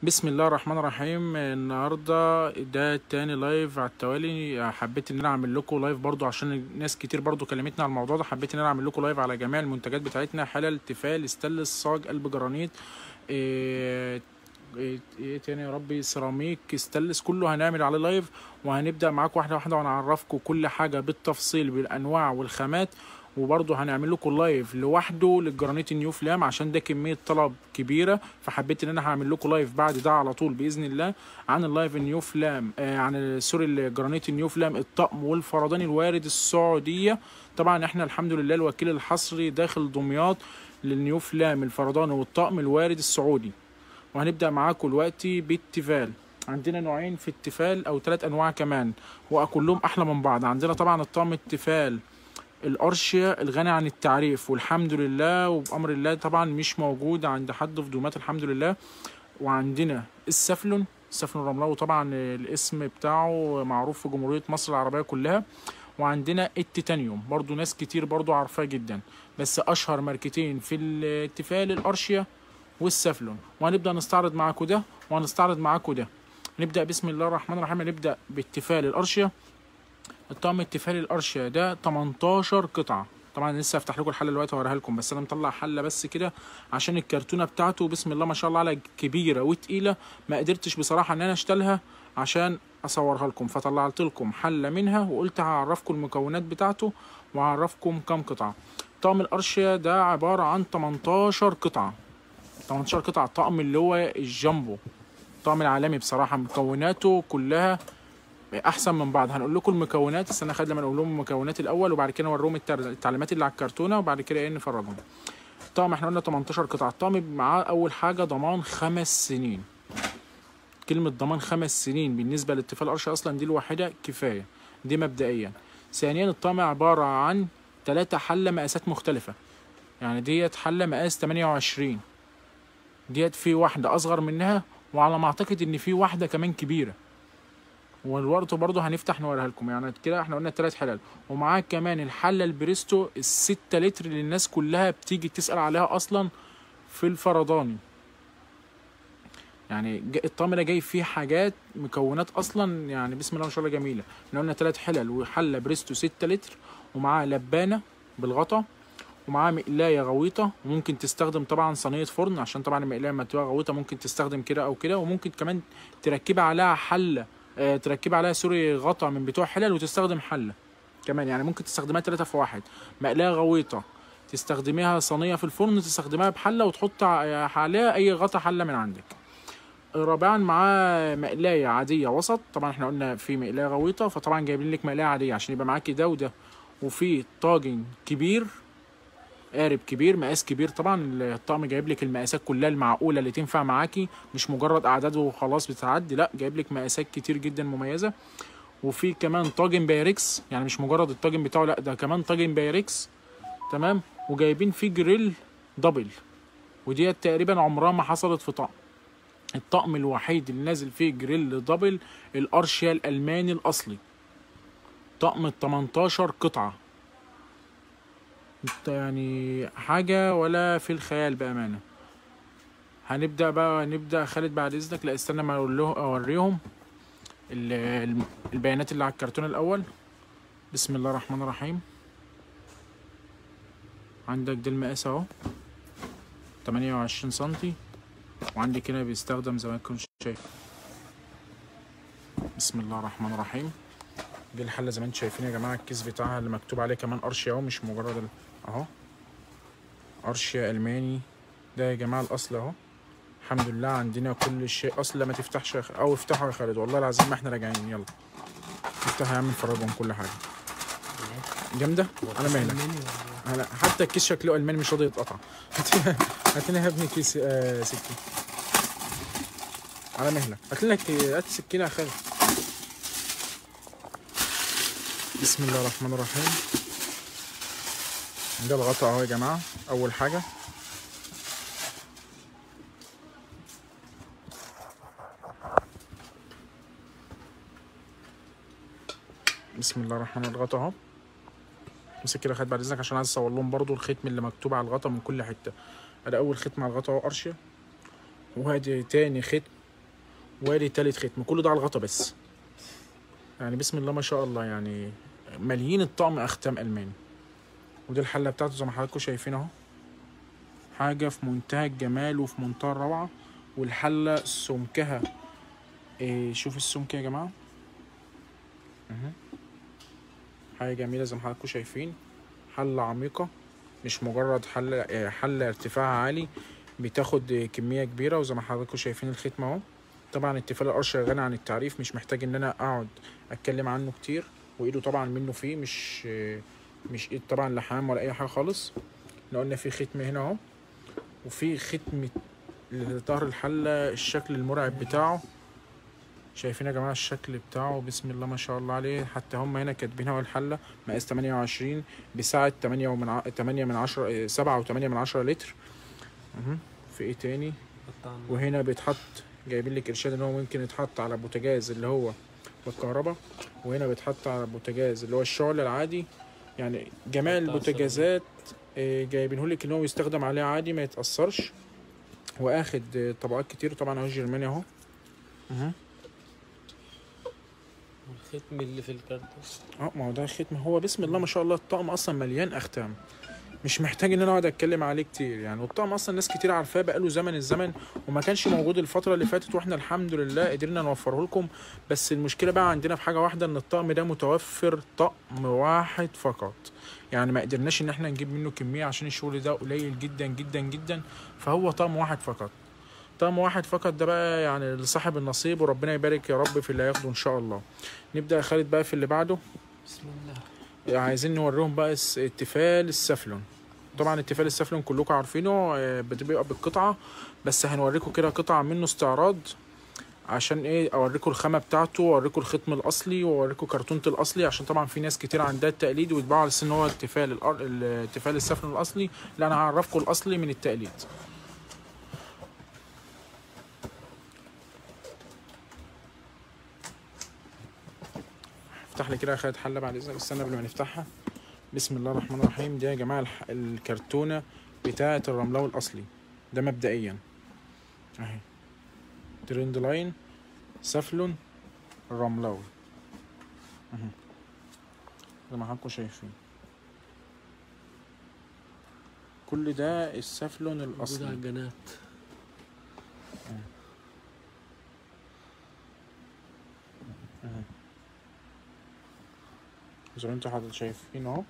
بسم الله الرحمن الرحيم النهارده ده تاني لايف على التوالي حبيت ان انا اعمل لكم لايف برضو عشان ناس كتير برضو كلمتنا على الموضوع ده حبيت ان انا اعمل لكم لايف على جميع المنتجات بتاعتنا حلل تيفال ستانلس صاج قلب جرانيت ايه ايه إيه تاني يا ربي سيراميك ستانلس كله هنعمل عليه لايف وهنبدا معاكم واحده واحده وهنعرفكم كل حاجه بالتفصيل بالانواع والخامات وبرضه هنعمل لكم لايف لوحده للجرانيت النيو فلام عشان ده كميه طلب كبيره فحبيت ان انا هعمل لكم لايف بعد ده على طول باذن الله عن اللايف النيو فلام آه عن سوري الجرانيت النيو فلام الطقم والفردان الوارد السعوديه طبعا احنا الحمد لله الوكيل الحصري داخل دمياط للنيو فلام الفردان والطقم الوارد السعودي وهنبدا معاكم دلوقتي بالتيفال عندنا نوعين في التيفال او ثلاث انواع كمان وكلهم احلى من بعض عندنا طبعا الطقم التيفال الارشيا الغني عن التعريف والحمد لله وبامر الله طبعا مش موجود عند حد في دومات الحمد لله وعندنا السفلون السفلون الرملاوي طبعا الاسم بتاعه معروف في جمهوريه مصر العربيه كلها وعندنا التيتانيوم برضو ناس كتير برضو عارفاه جدا بس اشهر ماركتين في التيفال الارشيا والسفلون وهنبدا نستعرض معاكم ده وهنستعرض معاكم ده نبدا بسم الله الرحمن الرحيم نبدا بالتيفال الارشيا الطقم التيفال الارشيا ده 18 قطعه طبعا لسه هفتح لكم الحله دلوقتي واوريها لكم بس انا مطلع حله بس كده عشان الكرتونه بتاعته بسم الله ما شاء الله عليها كبيره وتقيله ما قدرتش بصراحه ان انا اشتلها عشان اصورها لكم فطلعت لكم حله منها وقلت هعرفكم المكونات بتاعته وهعرفكم كام قطعه طقم الارشيا ده عباره عن 18 قطعه 18 قطعه طقم اللي هو الجامبو الطقم العالمي بصراحه مكوناته كلها احسن من بعض هنقول لكم المكونات استنى خد لما نقول لهم المكونات الاول وبعد كده نوريهم التعليمات اللي على الكرتونه وبعد كده ايه نفرجهم الطقم احنا قلنا 18 قطعه الطقم معاه اول حاجه ضمان خمس سنين كلمه ضمان خمس سنين بالنسبه لاتفال الارش اصلا دي الواحده كفايه دي مبدئيا ثانيا الطقم عباره عن ثلاثة حله مقاسات مختلفه يعني ديت حله مقاس 28 ديت في واحده اصغر منها وعلى ما اعتقد ان في واحده كمان كبيره والورطه برضه هنفتح نوريها لكم يعني كده احنا قلنا التلات حلال ومعاه كمان الحله البريستو الستة لتر اللي الناس كلها بتيجي تسال عليها اصلا في الفرداني يعني الطقم ده جاي فيه حاجات مكونات اصلا يعني بسم الله ما شاء الله جميله احنا قلنا تلات حلل وحله بريستو ستة لتر ومعاه لبانه بالغطا ومعاه مقلايه غويطه وممكن تستخدم طبعا صينيه فرن عشان طبعا المقلايه لما تبقى غويطه ممكن تستخدم كده او كده وممكن كمان تركبي عليها حله آه تركبي عليها سوري غطا من بتوع حلل وتستخدم حله كمان يعني ممكن تستخدمها ثلاثة في واحد مقلايه غويطه تستخدميها صينيه في الفرن تستخدميها بحله وتحط عليها اي غطا حله من عندك رابعا معاه مقلايه عاديه وسط طبعا احنا قلنا في مقلايه غويطه فطبعا جايبين لك مقلايه عاديه عشان يبقى معاكي ده وده وفي طاجن كبير قارب كبير مقاس كبير طبعا الطقم جايب لك المقاسات كلها المعقوله اللي تنفع معاكي مش مجرد اعداد وخلاص بتعدي لا جايب لك مقاسات كتير جدا مميزه وفي كمان طاجن بايركس يعني مش مجرد الطاجن بتاعه لا ده كمان طاجن بايركس تمام وجايبين فيه جريل دبل وديت تقريبا عمرها ما حصلت في طقم الطقم الوحيد اللي نازل فيه جريل دبل الارشيا الالماني الاصلي طقم ال 18 قطعه يعني حاجة ولا في الخيال بأمانة هنبدأ بقى نبدأ خالد بعد إذنك لا استنى ما أقول له أوريهم البيانات اللي على الكرتون الأول بسم الله الرحمن الرحيم عندك ده المقاس أهو تمانية وعشرين سنتي وعندك هنا بيستخدم زي ما تكون شايف بسم الله الرحمن الرحيم دي الحلة زي ما انتم شايفين يا جماعة الكيس بتاعها اللي مكتوب عليه كمان أرشيا أهو مش مجرد ال... اهو ارشيا الماني ده يا جماعه الاصل اهو الحمد لله عندنا كل شيء اصل ما تفتحش او افتحوا يا خالد والله العظيم ما احنا راجعين يلا افتح يا عم نفرجهم كل حاجه جامده على مهلك انا حتى الكيس شكله الماني مش راضي يتقطع هات لنا يا ابني كيس آه سكين على مهلك هات لنا هات سكينه يا خالد بسم الله الرحمن الرحيم ده الغطا اهو يا جماعه اول حاجه بسم الله الرحمن الرحيم الغطا اهو امسك كده خد بعد اذنك عشان عايز اصور لهم برضو الختم اللي مكتوب على الغطا من كل حته ادي اول ختم على الغطا اهو ارشيا وادي تاني ختم وادي تالت ختم كل ده على الغطا بس يعني بسم الله ما شاء الله يعني مليين الطقم اختام الماني ودي الحله بتاعته زي ما حضراتكم شايفين اهو حاجه في منتهى الجمال وفي منتهى الروعه والحله سمكها إيه شوف السمك يا جماعه اهو. حاجه جميله زي ما حضراتكم شايفين حله عميقه مش مجرد حله آه، حله ارتفاعها عالي بتاخد آه، كميه كبيره وزي ما حضراتكم شايفين الختم اهو طبعا التفال القشر غني عن التعريف مش محتاج ان انا اقعد اتكلم عنه كتير وايده طبعا منه فيه مش آه، مش ايد طبعا لحام ولا اي حاجه خالص احنا قلنا في ختم هنا اهو وفي ختم لظهر الحله الشكل المرعب بتاعه شايفين يا جماعه الشكل بتاعه بسم الله ما شاء الله عليه حتى هم هنا كاتبينها والحله مقاس 28 بسعه 8 ومن ع... 8 من 10 7 و8 من 10 لتر اهو في ايه تاني قطعنا وهنا بيتحط جايبين لك ارشاد ان هو ممكن يتحط على بوتاجاز اللي هو بالكهرباء وهنا بيتحط على بوتاجاز اللي هو الشعل العادي يعني جميع بتاع البوتاجازات آه، جايبينه لك ان هو يستخدم عليه عادي ما يتاثرش واخد آه، طبقات كتير طبعا اهو جرماني اهو اهو الختم اللي في الكارتون اه ما هو ده ختم هو بسم الله ما شاء الله الطقم اصلا مليان اختام مش محتاج ان انا اقعد اتكلم عليه كتير يعني والطقم اصلا ناس كتير عارفاه بقاله زمن الزمن وما كانش موجود الفتره اللي فاتت واحنا الحمد لله قدرنا نوفره لكم بس المشكله بقى عندنا في حاجه واحده ان الطقم ده متوفر طقم واحد فقط يعني ما قدرناش ان احنا نجيب منه كميه عشان الشغل ده قليل جدا جدا جدا فهو طقم واحد فقط طقم واحد فقط ده بقى يعني لصاحب النصيب وربنا يبارك يا رب في اللي هياخده ان شاء الله نبدا يا خالد بقى في اللي بعده بسم الله عايزين نوريهم بقى الس- التفال السفلون طبعا التفال السفلون كلكم عارفينه آه، بتبقى بالقطعه بس هنوريكم كده قطعه منه استعراض عشان ايه اوريكم الخامه بتاعته واوريكم الختم الاصلي واوريكم كرتونه الاصلي عشان طبعا في ناس كتير عندها التقليد ويتباعوا على اساس ان هو التفال الأر- التفال السفلون الاصلي لا انا هعرفكم الاصلي من التقليد افتح لي كده يا خالد حله بعد اذنك استنى قبل ما نفتحها بسم الله الرحمن الرحيم دي يا جماعه الح- الكرتونه بتاعه الرملاوي الاصلي ده مبدئيا اهي ترند لاين سفلون الرملاوي اهي زي ما حضراتكم شايفين كل ده السفلون موجود على الاصلي الجنات زي ما انتوا حضرتك شايفين اهو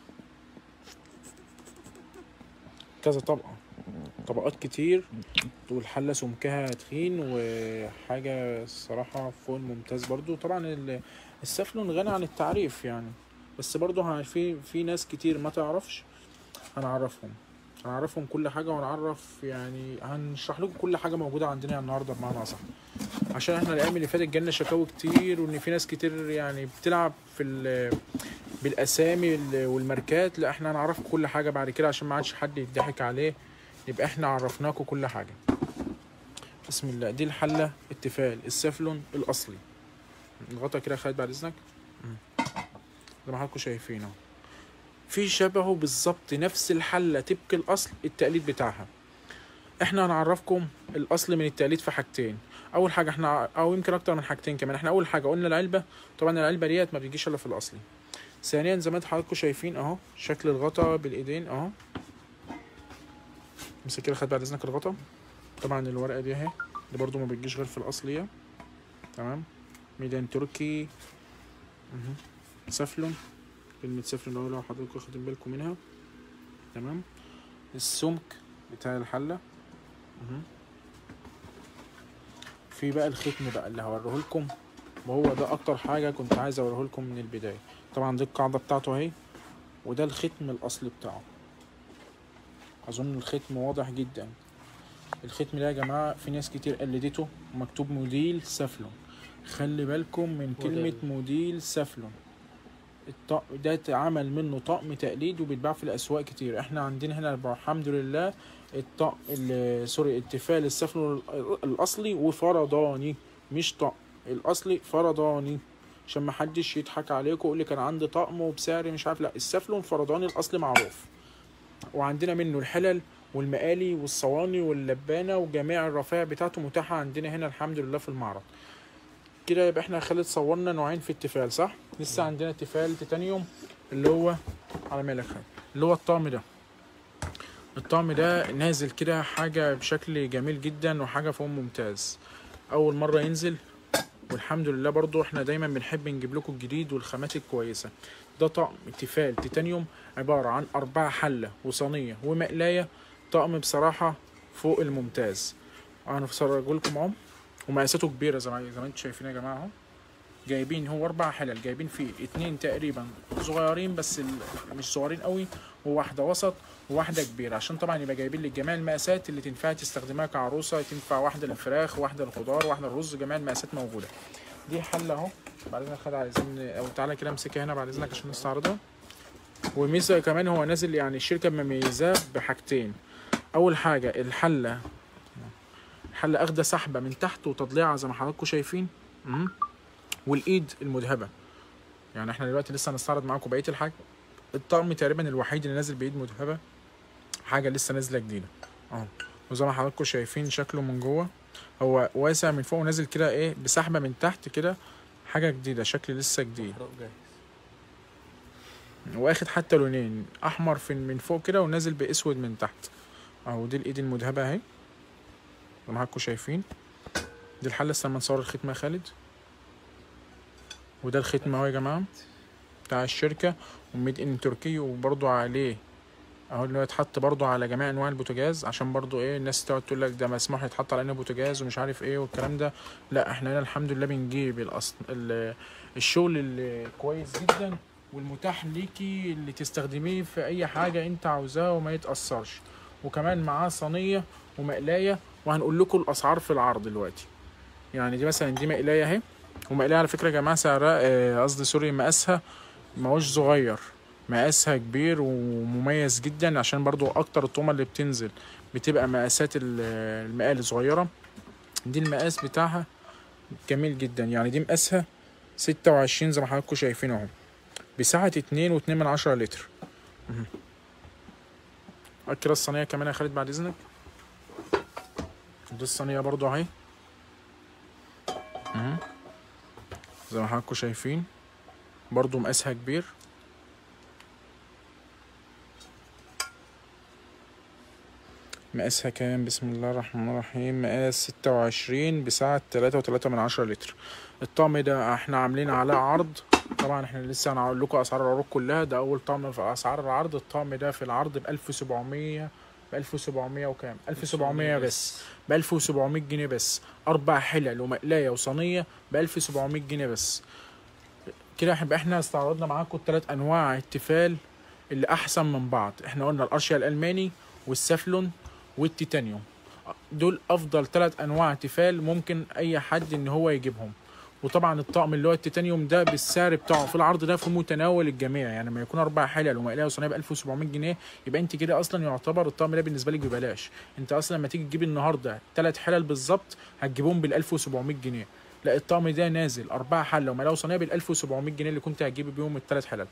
كذا طبقة طبقات كتير والحلة سمكها تخين وحاجة الصراحة فوق الممتاز برضو طبعا ال- السفلون غني عن التعريف يعني بس برضو ه- في في ناس كتير ما تعرفش هنعرفهم هنعرفهم كل حاجة ونعرف يعني هنشرح لكم كل حاجة موجودة عندنا النهاردة بمعنى أصح عشان احنا الأيام اللي فاتت جالنا شكاوي كتير وإن في ناس كتير يعني بتلعب في ال- بالاسامي ال- والماركات لا احنا هنعرفكم كل حاجه بعد كده عشان ما عادش حد يضحك عليه يبقى احنا عرفناكم كل حاجه بسم الله دي الحله التفال السفلون الاصلي نغطى كده يا خالد بعد اذنك مم. زي ما حضراتكم شايفين اهو في شبهه بالظبط نفس الحله طبق الاصل التقليد بتاعها احنا هنعرفكم الاصل من التقليد في حاجتين اول حاجه احنا او يمكن اكتر من حاجتين كمان احنا اول حاجه قلنا العلبه طبعا العلبه ديت ما بتجيش الا في الاصلي ثانيا زي ما انتوا حضراتكم شايفين اهو شكل الغطا بالايدين اهو امسك كده خد بعد اذنك الغطا طبعا الورقه دي اهي دي برضو ما بتجيش غير في الاصليه تمام ميدان تركي اهو سفلون كلمة سفلون اهو لو حضراتكم واخدين بالكم منها تمام السمك بتاع الحلة اهو في بقى الختم بقى اللي هوريه لكم وهو ده اكتر حاجة كنت عايز اوريه لكم من البداية طبعا دي القاعدة بتاعته اهي وده الختم الأصلي بتاعه أظن الختم واضح جدا الختم ده يا جماعة في ناس كتير قلدته مكتوب موديل سفلون خلي بالكم من هو ده كلمة ال- موديل سفلون الطقم ده اتعمل منه طقم تقليد وبيتباع في الأسواق كتير احنا عندنا هنا الحمد لله الطقم ال- سوري التفال السفلون ال- الأصلي وفرداني مش طقم الأصلي فرداني عشان ما حدش يضحك عليكم ويقول لك انا عندي طقم وبسعر مش عارف لا السفلون فرداني الاصلي معروف وعندنا منه الحلل والمقالي والصواني واللبانه وجميع الرفائع بتاعته متاحه عندنا هنا الحمد لله في المعرض كده يبقى احنا خالد صورنا نوعين في التيفال صح لسه عندنا تيفال تيتانيوم اللي هو على مالك خالد اللي هو الطقم ده الطقم ده نازل كده حاجه بشكل جميل جدا وحاجه فوق ممتاز اول مره ينزل والحمد لله برضو احنا دايما بنحب نجيب لكم الجديد والخامات الكويسه ده طقم تيفال تيتانيوم عباره عن أربعة حله وصينيه ومقلايه طقم بصراحه فوق الممتاز انا بفرجه لكم اهو ومقاساته كبيره زي ما زي ما انتم شايفين يا جماعه اهو جايبين هو اربع حلل جايبين فيه اتنين تقريبا صغيرين بس ال- مش صغيرين قوي وواحده وسط وواحده كبيره عشان طبعا يبقى جايبين لك جميع المقاسات اللي تنفع تستخدمها كعروسه تنفع واحده للفراخ واحده للخضار واحده للرز جميع المقاسات موجوده دي حله اهو بعد اذنك خد عايزين او تعالى كده امسكها هنا بعد اذنك عشان نستعرضها وميزه كمان هو نازل يعني الشركه مميزاه بحاجتين اول حاجه الحله الحله اخده سحبه من تحت وتضليعه زي ما حضراتكم شايفين مم. والايد المذهبه يعني احنا دلوقتي لسه هنستعرض معاكم بقيه الحاجه الطقم تقريبا الوحيد اللي نازل بايد مذهبه حاجه لسه نازله جديده اهو وزي ما حضراتكم شايفين شكله من جوه هو واسع من فوق ونازل كده ايه بسحبه من تحت كده حاجه جديده شكل لسه جديد محروق جاهز واخد حتى لونين احمر في من فوق كده ونازل باسود من تحت اهو دي الايد المذهبه اهي زي ما حضراتكم شايفين دي الحله لسه لما نصور الختمه يا خالد وده الختم اهو يا جماعه بتاع الشركه وميد ان تركي وبرضو عليه اهو اللي هو يتحط برضو على جميع انواع البوتاجاز عشان برضو ايه الناس تقعد تقول لك ده مسموح يتحط على انه بوتاجاز ومش عارف ايه والكلام ده لا احنا هنا الحمد لله بنجيب الاصل ال- الشغل اللي كويس جدا والمتاح ليكي اللي تستخدميه في اي حاجه انت عاوزاها وما يتاثرش وكمان معاه صينيه ومقلايه وهنقول لكم الاسعار في العرض دلوقتي يعني دي مثلا دي مقلايه اهي ومقلايه على فكره يا جماعه سعرها آه، قصدي سوري مقاسها ماهوش صغير مقاسها كبير ومميز جدا عشان برضو اكتر الطومه اللي بتنزل بتبقى مقاسات ال- المقال صغيره دي المقاس بتاعها جميل جدا يعني دي مقاسها ستة وعشرين زي ما حضراتكم شايفين اهو بسعة اتنين واتنين من عشرة لتر مهم. أكل الصينية كمان يا خالد بعد إذنك دي الصينية برضو أهي مهم. زي ما حضراتكم شايفين برضو مقاسها كبير مقاسها كام بسم الله الرحمن الرحيم مقاس ستة وعشرين بسعة تلاتة وتلاتة من عشرة لتر الطقم ده احنا عاملين عليه عرض طبعا احنا لسه هنقول لكم اسعار العروض كلها ده اول طقم في اسعار العرض الطقم ده في العرض ب 1700 ب 1700 وكام 1700 بس ب 1700 جنيه بس اربع حلل ومقلايه وصينيه ب 1700 جنيه بس كده يبقى احنا استعرضنا معاكم الثلاث انواع التيفال اللي احسن من بعض احنا قلنا الارشيا الالماني والسافلون والتيتانيوم دول افضل ثلاث انواع تيفال ممكن اي حد ان هو يجيبهم وطبعا الطقم اللي هو التيتانيوم ده بالسعر بتاعه في العرض ده في متناول الجميع يعني لما يكون اربع حلل ومقلايه وصينيه ب 1700 جنيه يبقى انت كده اصلا يعتبر الطقم ده بالنسبه لك ببلاش انت اصلا لما تيجي تجيب النهارده ثلاث حلل بالظبط هتجيبهم بال 1700 جنيه لا الطقم ده نازل اربع حله ومقلايه وصينيه بال 1700 جنيه اللي كنت هتجيب بيهم الثلاث حلل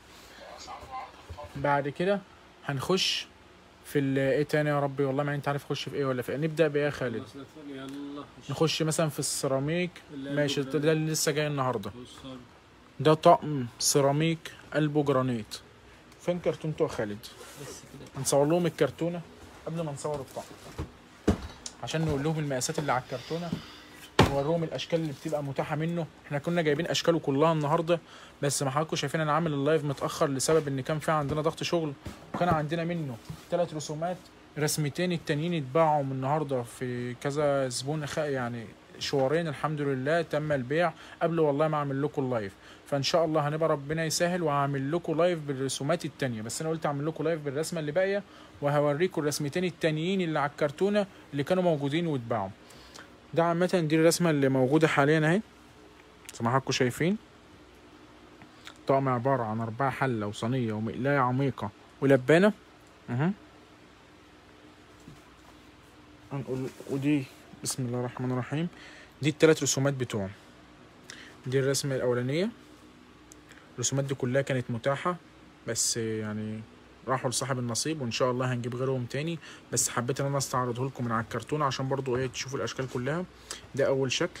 بعد كده هنخش في ال- ايه تاني يا ربي والله ما انت عارف خش في ايه ولا في ايه نبدا بايه يا خالد يلا نخش مثلا في السيراميك ماشي ده ده اللي لسه جاي النهارده وصل. ده طقم سيراميك قلبه جرانيت فين كرتونته يا خالد بس كده هنصور لهم الكرتونه قبل ما نصور الطقم عشان نقول لهم المقاسات اللي على الكرتونه نوريهم الاشكال اللي بتبقى متاحه منه احنا كنا جايبين اشكاله كلها النهارده بس ما حضراتكم شايفين انا عامل اللايف متاخر لسبب ان كان في عندنا ضغط شغل وكان عندنا منه ثلاث رسومات رسمتين التانيين اتباعوا من النهارده في كذا زبون خ- يعني شوارين الحمد لله تم البيع قبل والله ما اعمل لكم اللايف فان شاء الله هنبقى ربنا يسهل وهعمل لكم لايف بالرسومات التانية بس انا قلت اعمل لكم لايف بالرسمه اللي باقيه وهوريكم الرسمتين التانيين اللي على الكرتونه اللي كانوا موجودين واتباعوا ده عامه دي الرسمه اللي موجوده حاليا اهي زي ما حضراتكم شايفين طقم عباره عن اربعه حله وصينيه ومقلايه عميقه ولبانه اها هنقول ودي بسم الله الرحمن الرحيم دي التلات رسومات بتوعهم دي الرسمة الأولانية الرسومات دي كلها كانت متاحة بس يعني راحوا لصاحب النصيب وان شاء الله هنجيب غيرهم تاني بس حبيت ان انا استعرضه لكم من على الكرتون عشان برضو ايه تشوفوا الاشكال كلها ده اول شكل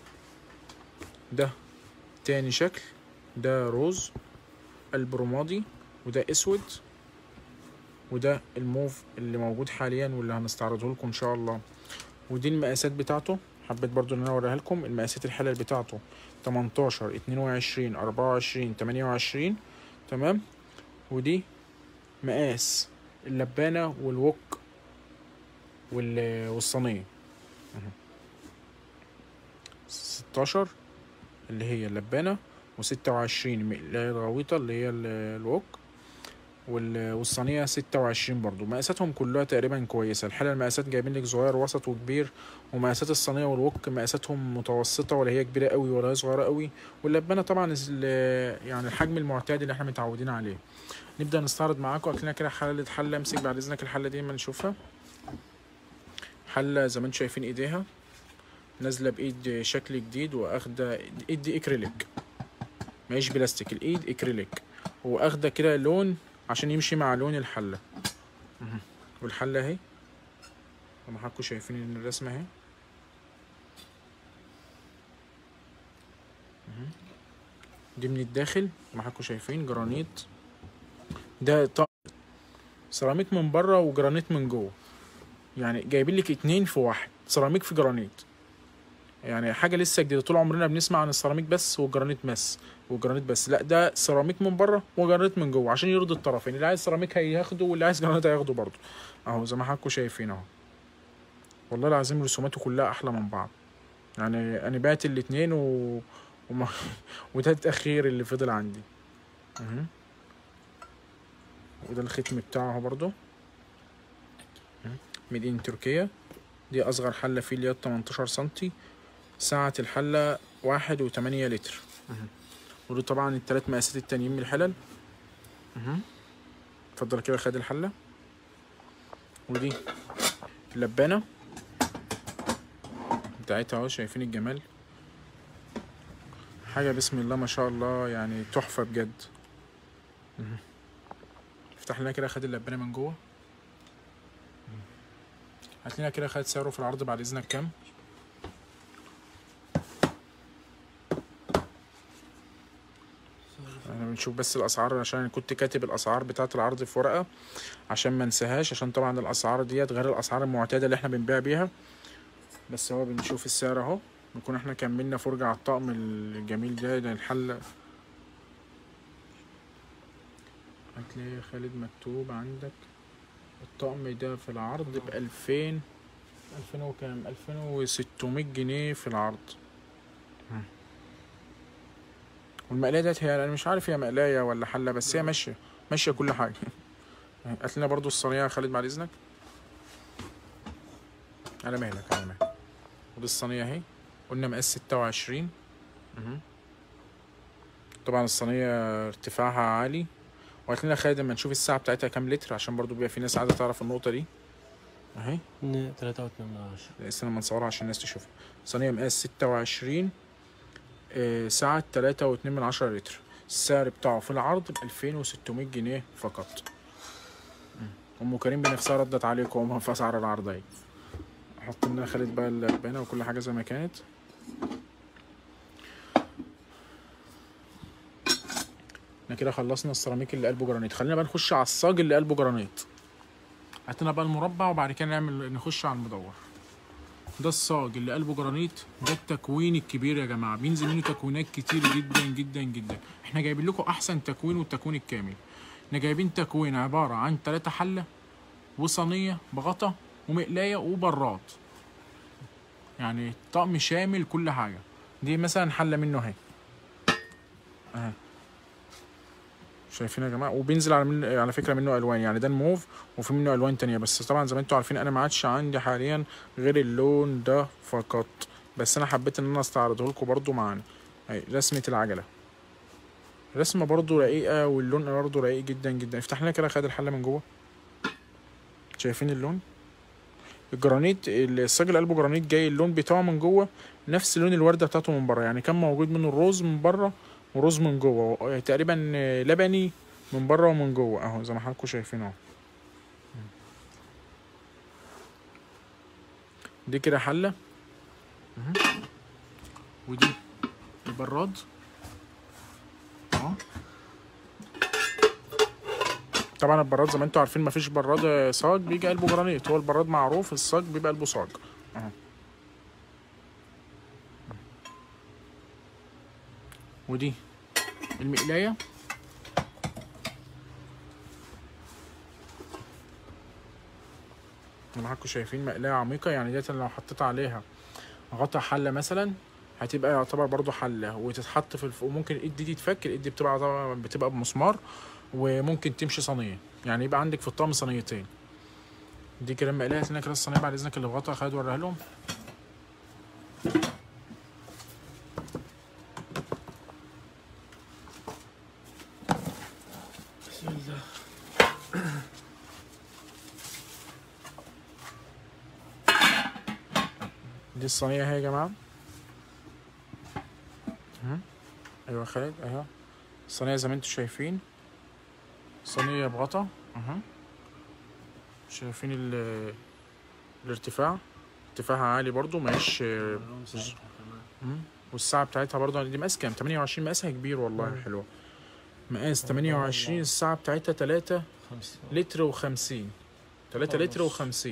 ده تاني شكل ده روز قلب رمادي وده اسود وده الموف اللي موجود حاليا واللي هنستعرضه لكم ان شاء الله ودي المقاسات بتاعته حبيت برضو ان انا اوريها لكم المقاسات الحلل بتاعته 18 22 24 28 تمام ودي مقاس اللبانة والوك وال- والصينية اهو. 16 اللي هي اللبانة وستة وعشرين اللي هي الغويطة اللي هي ال- الوك وال- والصينية ستة وعشرين برضو مقاساتهم كلها تقريبا كويسة الحلة المقاسات جايبين لك صغير وسط وكبير ومقاسات الصينية والوك مقاساتهم متوسطة ولا هي كبيرة قوي ولا هي صغيرة قوي واللبانة طبعا ال- يعني الحجم المعتاد اللي احنا متعودين عليه نبدأ نستعرض معاكم اكلنا كده حلة حلة امسك بعد اذنك الحلة دي ما نشوفها حلة زي ما انتم شايفين ايديها نازلة بايد شكل جديد واخدة ايد دي اكريليك ماهيش بلاستيك الايد اكريليك واخدة كده لون عشان يمشي مع لون الحلة مهم. والحلة اهي زي ما حضراتكم شايفين ان الرسمة اهي مهم. دي من الداخل زي ما حضراتكم شايفين جرانيت ده طقم سيراميك من بره وجرانيت من جوه يعني جايبين لك اتنين في واحد سيراميك في جرانيت يعني حاجه لسه جديده طول عمرنا بنسمع عن السيراميك بس والجرانيت بس والجرانيت بس لا ده سيراميك من بره وجرانيت من جوه عشان يرضي الطرفين اللي عايز سيراميك هياخده واللي عايز جرانيت هياخده برضه اهو زي ما حضراتكم شايفين اهو والله العظيم رسوماته كلها احلى من بعض يعني انا بعت الاتنين و... وما... وده التاخير اللي فضل عندي اهو وده الختم بتاعه اهو برضه ميد ان تركيا دي اصغر حله فيه اللي هي 18 سنتي سعة الحلة واحد وتمانية لتر ودول طبعا التلات مقاسات التانيين من الحلل مهم. اتفضل كده خد الحلة ودي اللبانة بتاعتها اهو شايفين الجمال حاجة بسم الله ما شاء الله يعني تحفة بجد مهم. افتح لنا كده خد اللبانة من جوه هات لنا كده خد سعره في العرض بعد اذنك كام احنا بنشوف بس الاسعار عشان أنا كنت كاتب الاسعار بتاعه العرض في ورقه عشان ما انساهاش عشان طبعا الاسعار ديت غير الاسعار المعتاده اللي احنا بنبيع بيها بس هو بنشوف السعر اهو نكون احنا كملنا فرجة على الطقم الجميل ده ده الحلة هتلاقي خالد مكتوب عندك الطقم ده في العرض بألفين ألفين وكام ألفين وستمية جنيه في العرض مم. والمقلاية ديت هي أنا مش عارف هي مقلاية ولا حلة بس هي ماشية ماشية كل حاجة هات لنا برضو الصينية يا خالد بعد إذنك على مهلك على مهلك ودي الصينية اهي قلنا مقاس ستة وعشرين طبعا الصينية ارتفاعها عالي وقالت لنا خالد لما نشوف الساعة بتاعتها كام لتر عشان برضو بيبقى في ناس عايزة تعرف النقطة دي اهي اتنين- تلاتة واتنين من عشرة استنى لما نصورها عشان الناس تشوفها صينية مقاس ستة وعشرين ساعة تلاتة واتنين من عشرة لتر السعر بتاعه في العرض بألفين وستمية جنيه فقط مم. أم كريم بنفسها ردت عليكم في أسعار العرض اهي أحط لنا خالد بقى اللبانة وكل حاجة زي ما كانت احنا كده خلصنا السيراميك اللي قلبه جرانيت خلينا بقى نخش على الصاج اللي قلبه جرانيت هاتنا بقى المربع وبعد كده نعمل نخش على المدور ده الصاج اللي قلبه جرانيت ده التكوين الكبير يا جماعه بينزل منه تكوينات كتير جدا جدا جدا احنا جايبين لكم احسن تكوين والتكوين الكامل احنا جايبين تكوين عباره عن ثلاثة حله وصينيه بغطا ومقلايه وبراد يعني طقم شامل كل حاجه دي مثلا حله منه اهي اهي شايفين يا جماعه وبينزل على من على فكره منه الوان يعني ده الموف وفي منه الوان تانية بس طبعا زي ما انتم عارفين انا ما عادش عندي حاليا غير اللون ده فقط بس انا حبيت ان انا استعرضه لكم برضو معانا اهي رسمه العجله رسمه برضو رقيقه واللون برضو رقيق جدا جدا افتح لنا كده خد الحله من جوه شايفين اللون الجرانيت الصاج اللي قلبه جرانيت جاي اللون بتاعه من جوه نفس لون الورده بتاعته من بره يعني كان موجود منه الروز من بره وروز من جوه تقريبا لبني من بره ومن جوه اهو زي ما حضراتكم شايفين اهو دي كده حله مهم. ودي البراد اهو طبعا البراد زي ما انتوا عارفين مفيش براد صاج بيجي قلبه جرانيت هو البراد معروف الصاج بيبقى قلبه صاج اهو ودي المقلايه زي ما حضراتكم شايفين مقلايه عميقه يعني ديت لو حطيت عليها غطا حله مثلا هتبقى يعتبر برضو حله وتتحط في الف... وممكن الايد دي تتفك الايد دي بتبقى طبعا بتبقى بمسمار وممكن تمشي صينيه يعني يبقى عندك في الطقم صينيتين دي كده مقلايه هات لنا كده الصينيه بعد اذنك اللي بغطا خالد وريها لهم بسم الله دي الصينيه اهي يا جماعه مهم. ايوه يا خالد اهي الصينيه زي ما انتم شايفين صينيه بغطا اها شايفين ال- الارتفاع ارتفاعها عالي برضو ماهيش اللون ساعتها كمان. مم. والساعة بتاعتها برضه دي مقاس كام؟ 28 مقاسها كبير والله مم. حلوة مقاس 28 الساعة بتاعتها 3 خمسة لتر و50 3 لتر ونص. و50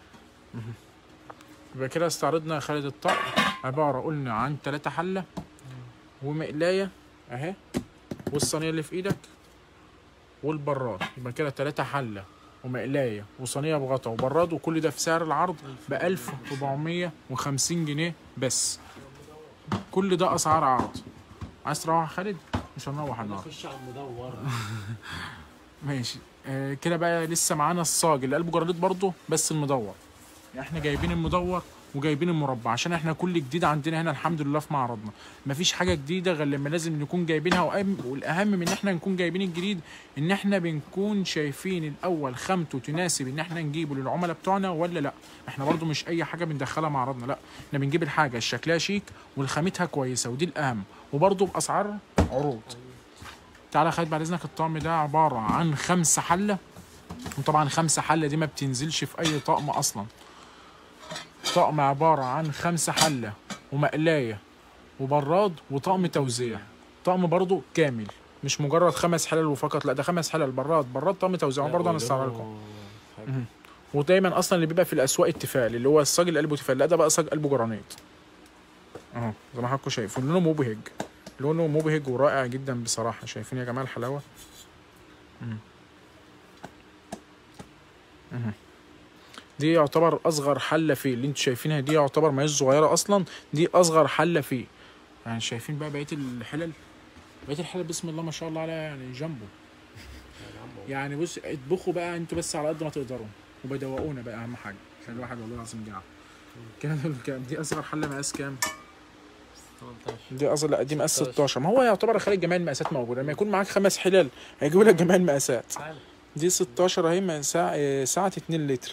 يبقى كده استعرضنا يا خالد الطقم عبارة قلنا عن 3 حلة ومقلاية اهي والصينية اللي في ايدك والبراد يبقى كده 3 حلة ومقلاية وصينية بغطا وبراد وكل ده في سعر العرض ب 1450 جنيه بس كل ده اسعار عرض عايز تروح يا خالد مش هنروح النهارده نخش على المدور ماشي آه كده بقى لسه معانا الصاج اللي قلبه جرانيت برضه بس المدور يعني احنا جايبين المدور وجايبين المربع عشان احنا كل جديد عندنا هنا الحمد لله في معرضنا مفيش حاجه جديده غير لما لازم نكون جايبينها وأهم- والاهم من ان احنا نكون جايبين الجديد ان احنا بنكون شايفين الاول خامته تناسب ان احنا نجيبه للعملاء بتوعنا ولا لا احنا برضو مش اي حاجه بندخلها معرضنا لا احنا بنجيب الحاجه شكلها شيك والخامتها كويسه ودي الاهم وبرضو باسعار عروض تعالى خالد بعد اذنك الطقم ده عباره عن خمسه حله وطبعا خمسه حله دي ما بتنزلش في اي طقم اصلا طقم عباره عن خمسه حله ومقلايه وبراد وطقم توزيع طقم برضو كامل مش مجرد خمس حلل وفقط لا ده خمس حلل براد براد طقم توزيع برضه هنستعرض لكم حاجة. ودايما اصلا اللي بيبقى في الاسواق التفال اللي هو الصاج اللي قلبه تفال لا ده بقى صاج قلبه جرانيت اهو زي ما حضراتكم شايفين لونه مبهج لونه مبهج ورائع جدا بصراحه شايفين يا جماعه الحلاوه مم. مم. دي يعتبر اصغر حله فيه اللي انتوا شايفينها دي يعتبر ما هيش صغيره اصلا دي اصغر حله فيه يعني شايفين بقى بقيه الحلل بقيه الحلل بسم الله ما شاء الله عليها يعني جنبه يعني بص اطبخوا بقى انتوا بس على قد ما تقدروا وبدوقونا بقى اهم حاجه عشان الواحد والله العظيم جاع كده دول كام دي اصغر حله مقاس كام 18 دي اصغر لا دي مقاس 16. 16 ما هو يعتبر خارج جميع المقاسات موجوده لما يكون معاك خمس حلال هيجيبوا لك جميع المقاسات تعال دي 16 اهي من ساعة اه، ساعة 2 لتر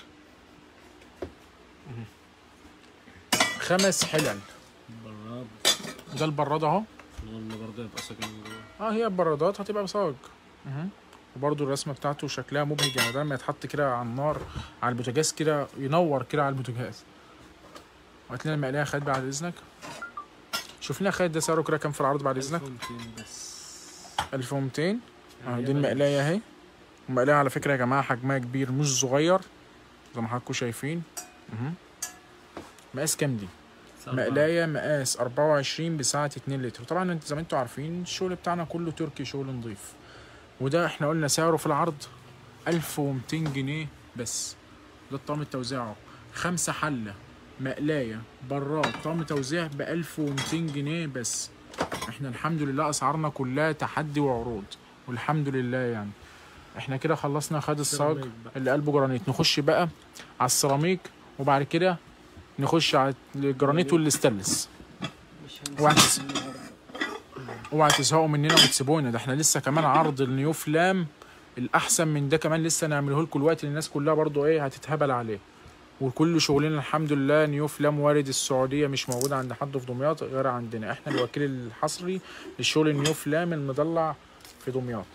خمس حلل براد ده البراد اهو قلنا برضه يبقى ساكن من جوه اه هي البرادات هتبقى بصاج مهم. وبرضه الرسمه بتاعته شكلها مبهج يعني ده لما يتحط كده على النار على البوتاجاز كده ينور كده على البوتاجاز وهات لنا المقلايه يا خالد بعد اذنك شوف لنا يا خالد ده سعره كده كام في العرض بعد اذنك 1200 بس 1200 اه هي دي المقلايه اهي المقلايه على فكره يا جماعه حجمها كبير مش صغير زي ما حضراتكم شايفين مهم. مقاس كام دي سبعة. مقلايه مقاس 24 بسعه 2 لتر طبعا انت زي ما انتوا عارفين الشغل بتاعنا كله تركي شغل نظيف وده احنا قلنا سعره في العرض 1200 جنيه بس ده الطقم التوزيع اهو خمسة حلة مقلاية براد طقم توزيع ب 1200 جنيه بس احنا الحمد لله اسعارنا كلها تحدي وعروض والحمد لله يعني احنا كده خلصنا خد الصاج سيراميك بقى. اللي قلبه جرانيت نخش بقى على السيراميك وبعد كده نخش على الجرانيت والاستانلس مش واحد. هنسى النهاردة. اوعى تزهقوا مننا وتسيبونا ده احنا لسه كمان عرض النيو فلام الاحسن من ده كمان لسه نعمله لكم دلوقتي الناس كلها برضو ايه هتتهبل عليه وكل شغلنا الحمد لله نيو فلام وارد السعوديه مش موجود عند حد في دمياط غير عندنا احنا الوكيل الحصري للشغل النيو فلام المضلع في دمياط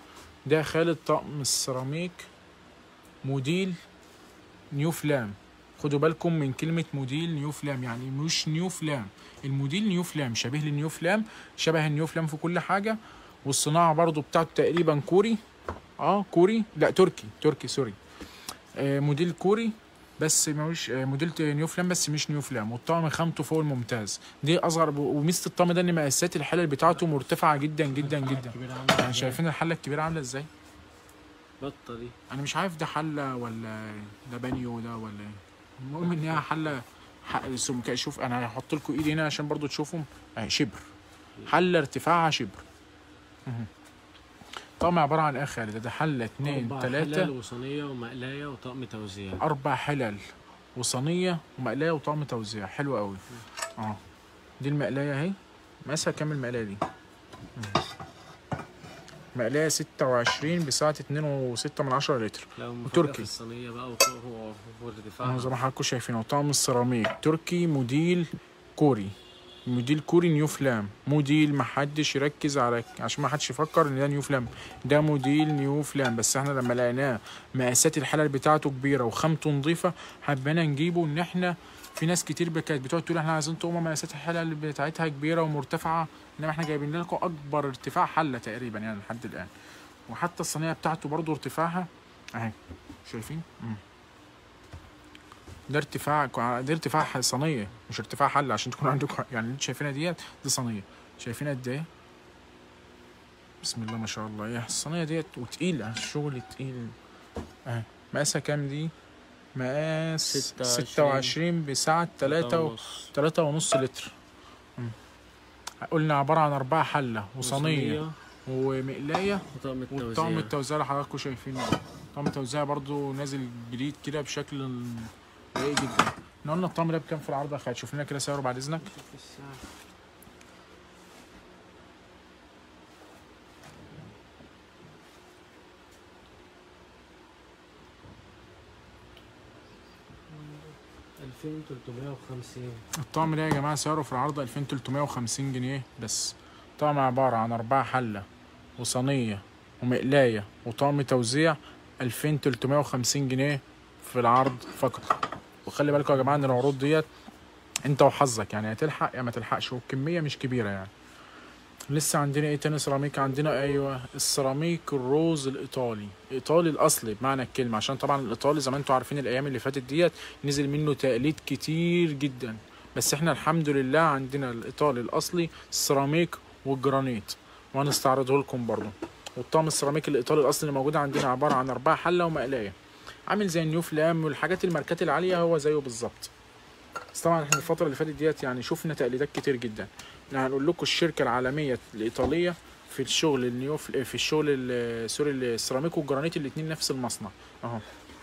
ده خالد طقم السيراميك موديل نيو فلام خدوا بالكم من كلمة موديل نيو فلام يعني مش نيو فلام الموديل نيو فلام شبيه للنيو فلام شبه النيو فلام في كل حاجة والصناعة برضو بتاعته تقريبا كوري اه كوري لا تركي تركي سوري آه موديل كوري بس مش آه موديل نيو فلام بس مش نيو فلام والطقم خامته فوق الممتاز دي اصغر وميزه الطقم ده ان مقاسات الحلل بتاعته مرتفعه جدا جدا جدا كبيرة عاملة يعني إزاي؟ شايفين الحله الكبيره عامله ازاي بطة دي انا مش عارف ده حله ولا ده بانيو ده ولا ايه المهم ان هي حله ح- سمك شوف انا هحط لكم ايدي هنا عشان برضو تشوفوا اهي شبر حله ارتفاعها شبر مهم. طقم عباره عن ايه يا خالد ده حله اتنين أربع تلاته حلل وصينية ومقلاية وطقم توزيع اربع حلل وصينيه ومقلايه وطقم توزيع حلو قوي اه دي المقلايه اهي مقاسها كام المقلايه دي مم. مقلايه 26 بسعه 2.6 من عشرة لتر لو وتركي. مفاجأة في الصينية بقى وفوق هو وارتفاعها اه زي ما حضراتكم شايفين طقم السيراميك تركي موديل كوري موديل كوري نيو فلام موديل محدش يركز على عشان ما حدش يفكر ان ده نيو فلام ده موديل نيو فلام بس احنا لما لقيناه مقاسات الحلل بتاعته كبيره وخامته نظيفه حبينا نجيبه ان احنا في ناس كتير كانت بتقعد تقول احنا عايزين طقم مقاسات الحلل بتاعتها كبيره ومرتفعه انما احنا جايبين لكم اكبر ارتفاع حله تقريبا يعني لحد الان وحتى الصينيه بتاعته برضو ارتفاعها اهي شايفين مم. ده ارتفاع ده ارتفاع صينيه مش ارتفاع حل عشان تكون عندكم يعني اللي انتوا شايفينها ديت دي صينيه شايفين قد ايه بسم الله ما شاء الله ايه الصينيه ديت وتقيله الشغل تقيل اهي مقاسها كام دي مقاس ستة ستة وعشرين بسعة تلاتة و... ونص. تلاتة ونص لتر مم. قلنا عبارة عن أربعة حلة وصينية ومقلاية وطقم التوزيع والطقم التوزيع اللي حضراتكم شايفينه ده. طقم التوزيع برضو نازل جديد كده بشكل رايق جدا احنا قلنا الطقم ده بكام في العرض يا خالد شوف لنا كده سعره بعد اذنك شوف السعر. ألفين تلتمية وخمسين الطقم ده يا جماعه سعره في العرض 2350 جنيه بس طقم عباره عن أربعة حله وصينيه ومقلايه وطقم توزيع 2350 جنيه في العرض فقط وخلي بالكم يا جماعه ان العروض ديت انت وحظك يعني هتلحق يا ما تلحقش والكميه مش كبيره يعني لسه عندنا ايه تاني سيراميك عندنا ايوه السيراميك الروز الايطالي ايطالي الاصلي بمعنى الكلمه عشان طبعا الايطالي زي ما انتم عارفين الايام اللي فاتت ديت نزل منه تقليد كتير جدا بس احنا الحمد لله عندنا الايطالي الاصلي السيراميك والجرانيت وهنستعرضه لكم برضه والطقم السيراميك الايطالي الاصلي اللي موجود عندنا عباره عن اربعه حله ومقلايه عامل زي النيو فلام والحاجات الماركات العاليه هو زيه بالظبط بس طبعا احنا الفتره اللي فاتت ديت يعني شفنا تقليدات كتير جدا احنا هنقول لكم الشركه العالميه الايطاليه في الشغل النيو في الشغل ال- سوري السيراميك والجرانيت الاثنين نفس المصنع اهو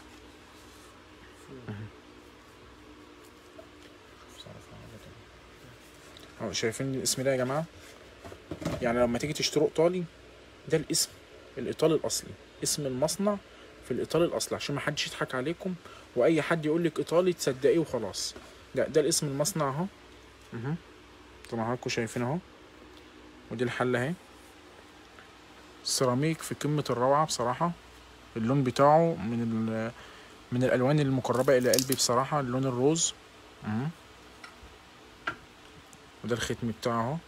اهو شايفين الاسم ده يا جماعه يعني لما تيجي تشتروا ايطالي ده الاسم الايطالي الاصلي اسم المصنع في الايطالي الاصلي عشان ما حدش يضحك عليكم واي حد يقول لك ايطالي تصدقيه وخلاص لا ده الاسم المصنع اهو اهو زي ما حضراتكم شايفين اهو ودي الحله اهي السيراميك في قمه الروعه بصراحه اللون بتاعه من ال من الالوان المقربه الى قلبي بصراحه اللون الروز اهو وده الختم بتاعه اهو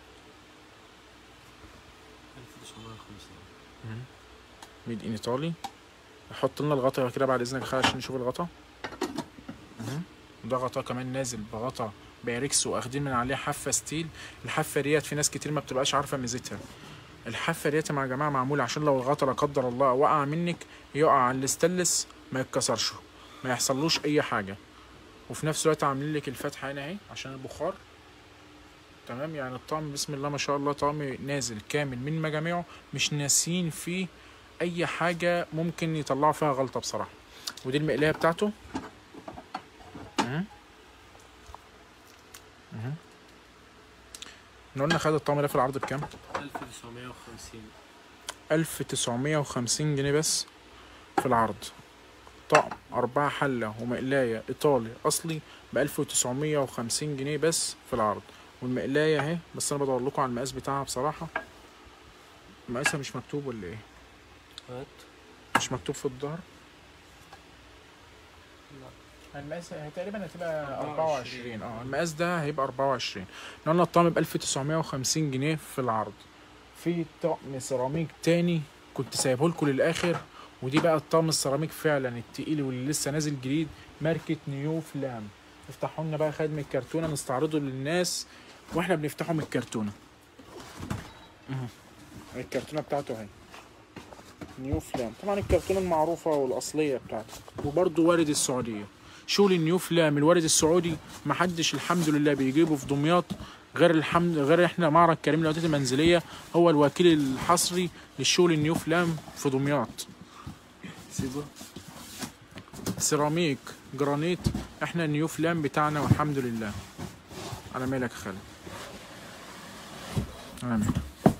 ألف تسعمية وخمسين ميد ان ايطالي نحط لنا الغطا كده بعد اذنك يا خالد عشان نشوف الغطا اهو. وده غطا كمان نازل بغطا باريكس واخدين من عليه حافه ستيل الحافه ديت في ناس كتير ما بتبقاش عارفه ميزتها الحافه ديت يا جماعه معموله عشان لو الغطا لا قدر الله وقع منك يقع على الاستانلس ما يتكسرش ما يحصلوش اي حاجه وفي نفس الوقت عاملين لك الفتحه هنا اهي عشان البخار تمام يعني الطقم بسم الله ما شاء الله طقم نازل كامل من مجاميعه مش ناسين فيه اي حاجه ممكن يطلعوا فيها غلطه بصراحه ودي المقلايه بتاعته اهي. اهي. احنا قلنا خد الطقم ده في العرض بكام ألف تسعمية وخمسين 1950 جنيه بس في العرض طقم أربعة حلة ومقلاية إيطالي أصلي ب 1950 جنيه بس في العرض والمقلاية أهي بس أنا بدور لكم على المقاس بتاعها بصراحة مقاسها مش مكتوب ولا إيه هات مش مكتوب في الظهر لا المقاس هي تقريبا هتبقى 24. 24 اه المقاس ده هيبقى 24 احنا قلنا الطقم ب 1950 جنيه في العرض في طقم سيراميك تاني كنت سايبه لكم للاخر ودي بقى الطقم السيراميك فعلا التقيل واللي لسه نازل جديد ماركة نيو فلام افتحوا لنا بقى خدمة الكرتونة نستعرضه للناس واحنا بنفتحه من الكرتونة اهو. الكرتونة بتاعته اهي نيو فلام طبعا الكرتونة المعروفة والأصلية بتاعته وبرضه وارد السعودية شغل النيو فلام الوارد السعودي محدش الحمد لله بيجيبه في دمياط غير الحمد غير احنا معرض كريم للوحدات المنزلية هو الوكيل الحصري للشغل النيو فلام في دمياط سيبه سيراميك جرانيت احنا النيو فلام بتاعنا والحمد لله على مالك يا خالد على مالك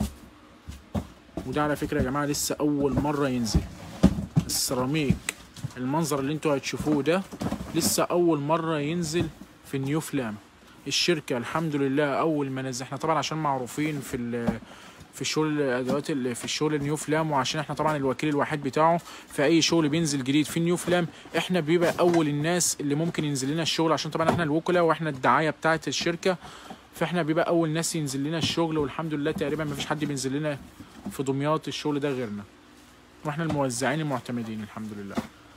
وده على فكرة يا جماعة لسه أول مرة ينزل السيراميك المنظر اللي انتوا هتشوفوه ده لسه أول مرة ينزل في النيو فلام الشركة الحمد لله أول ما نزل احنا طبعا عشان معروفين في ال في الشغل الادوات اللي في الشغل النيو فلام وعشان احنا طبعا الوكيل الوحيد بتاعه في اي شغل بينزل جديد في النيو فلام احنا بيبقى اول الناس اللي ممكن ينزل لنا الشغل عشان طبعا احنا الوكلاء واحنا الدعايه بتاعه الشركه فاحنا بيبقى اول ناس ينزل لنا الشغل والحمد لله تقريبا ما فيش حد بينزل لنا في دمياط الشغل ده غيرنا واحنا الموزعين المعتمدين الحمد لله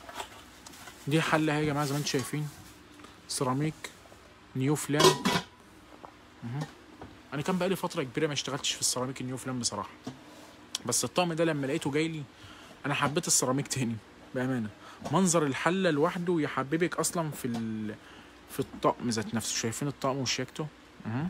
دي حله اهي يا جماعه زي ما انتم شايفين سيراميك نيو فلام مهم. انا كان بقالي فتره كبيره ما اشتغلتش في السيراميك النيو فلام بصراحه بس الطقم ده لما لقيته جاي لي انا حبيت السيراميك تاني بامانه منظر الحله لوحده يحببك اصلا في ال... في الطقم ذات نفسه شايفين الطقم وشياكته اها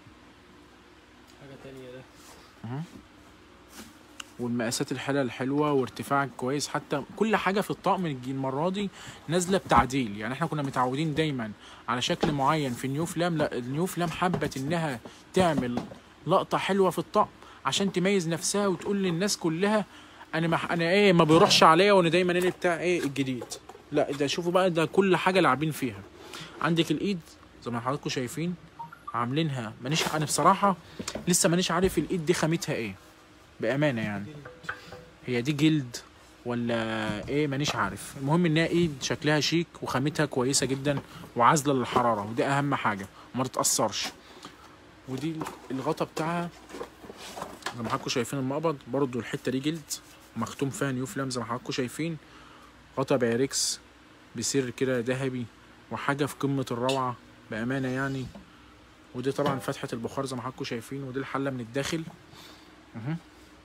حاجة تانية ده اها والمقاسات الحلة الحلوة وارتفاع كويس حتى كل حاجة في الطقم الج- المرة دي نازلة بتعديل يعني احنا كنا متعودين دايما على شكل معين في النيو فلام لا النيو فلام حبت انها تعمل لقطة حلوة في الطقم عشان تميز نفسها وتقول للناس كلها انا ما انا ايه ما بيروحش عليا وانا دايما انا بتاع ايه الجديد لا ده شوفوا بقى ده كل حاجة لاعبين فيها عندك الايد زي ما حضراتكم شايفين عاملينها مانيش انا بصراحة لسه مانيش عارف الايد دي خامتها ايه بامانه يعني هي دي جلد ولا ايه مانيش عارف المهم انها ايد شكلها شيك وخامتها كويسه جدا وعازله للحراره ودي اهم حاجه وما تتاثرش ودي الغطا بتاعها زي ما حضراتكم شايفين المقبض برضو الحته دي جلد مختوم فيها نيو فلام زي ما حضراتكم شايفين غطا بايركس بسر كده ذهبي وحاجه في قمه الروعه بامانه يعني ودي طبعا فتحه البخار زي ما حضراتكم شايفين ودي الحله من الداخل مهم.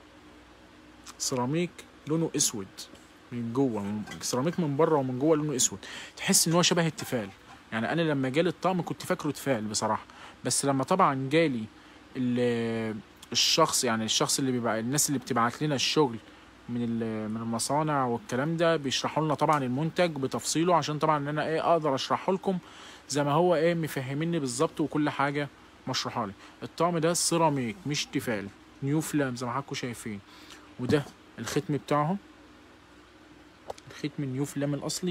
سيراميك لونه اسود من جوه من- سيراميك من بره ومن جوه لونه اسود تحس ان هو شبه التيفال يعني انا لما جالي الطقم كنت فاكره تيفال بصراحه بس لما طبعا جالي ال- الشخص يعني الشخص اللي بيبقى الناس اللي بتبعت لنا الشغل من ال- من المصانع والكلام ده بيشرحوا لنا طبعا المنتج بتفصيله عشان طبعا ان انا ايه اقدر اشرحه لكم زي ما هو ايه مفهميني بالظبط وكل حاجه مشروحه لي الطقم ده سيراميك مش تيفال نيو فلام زي ما حضراتكم شايفين وده الختم بتاعه الختم النيو فلام الاصلي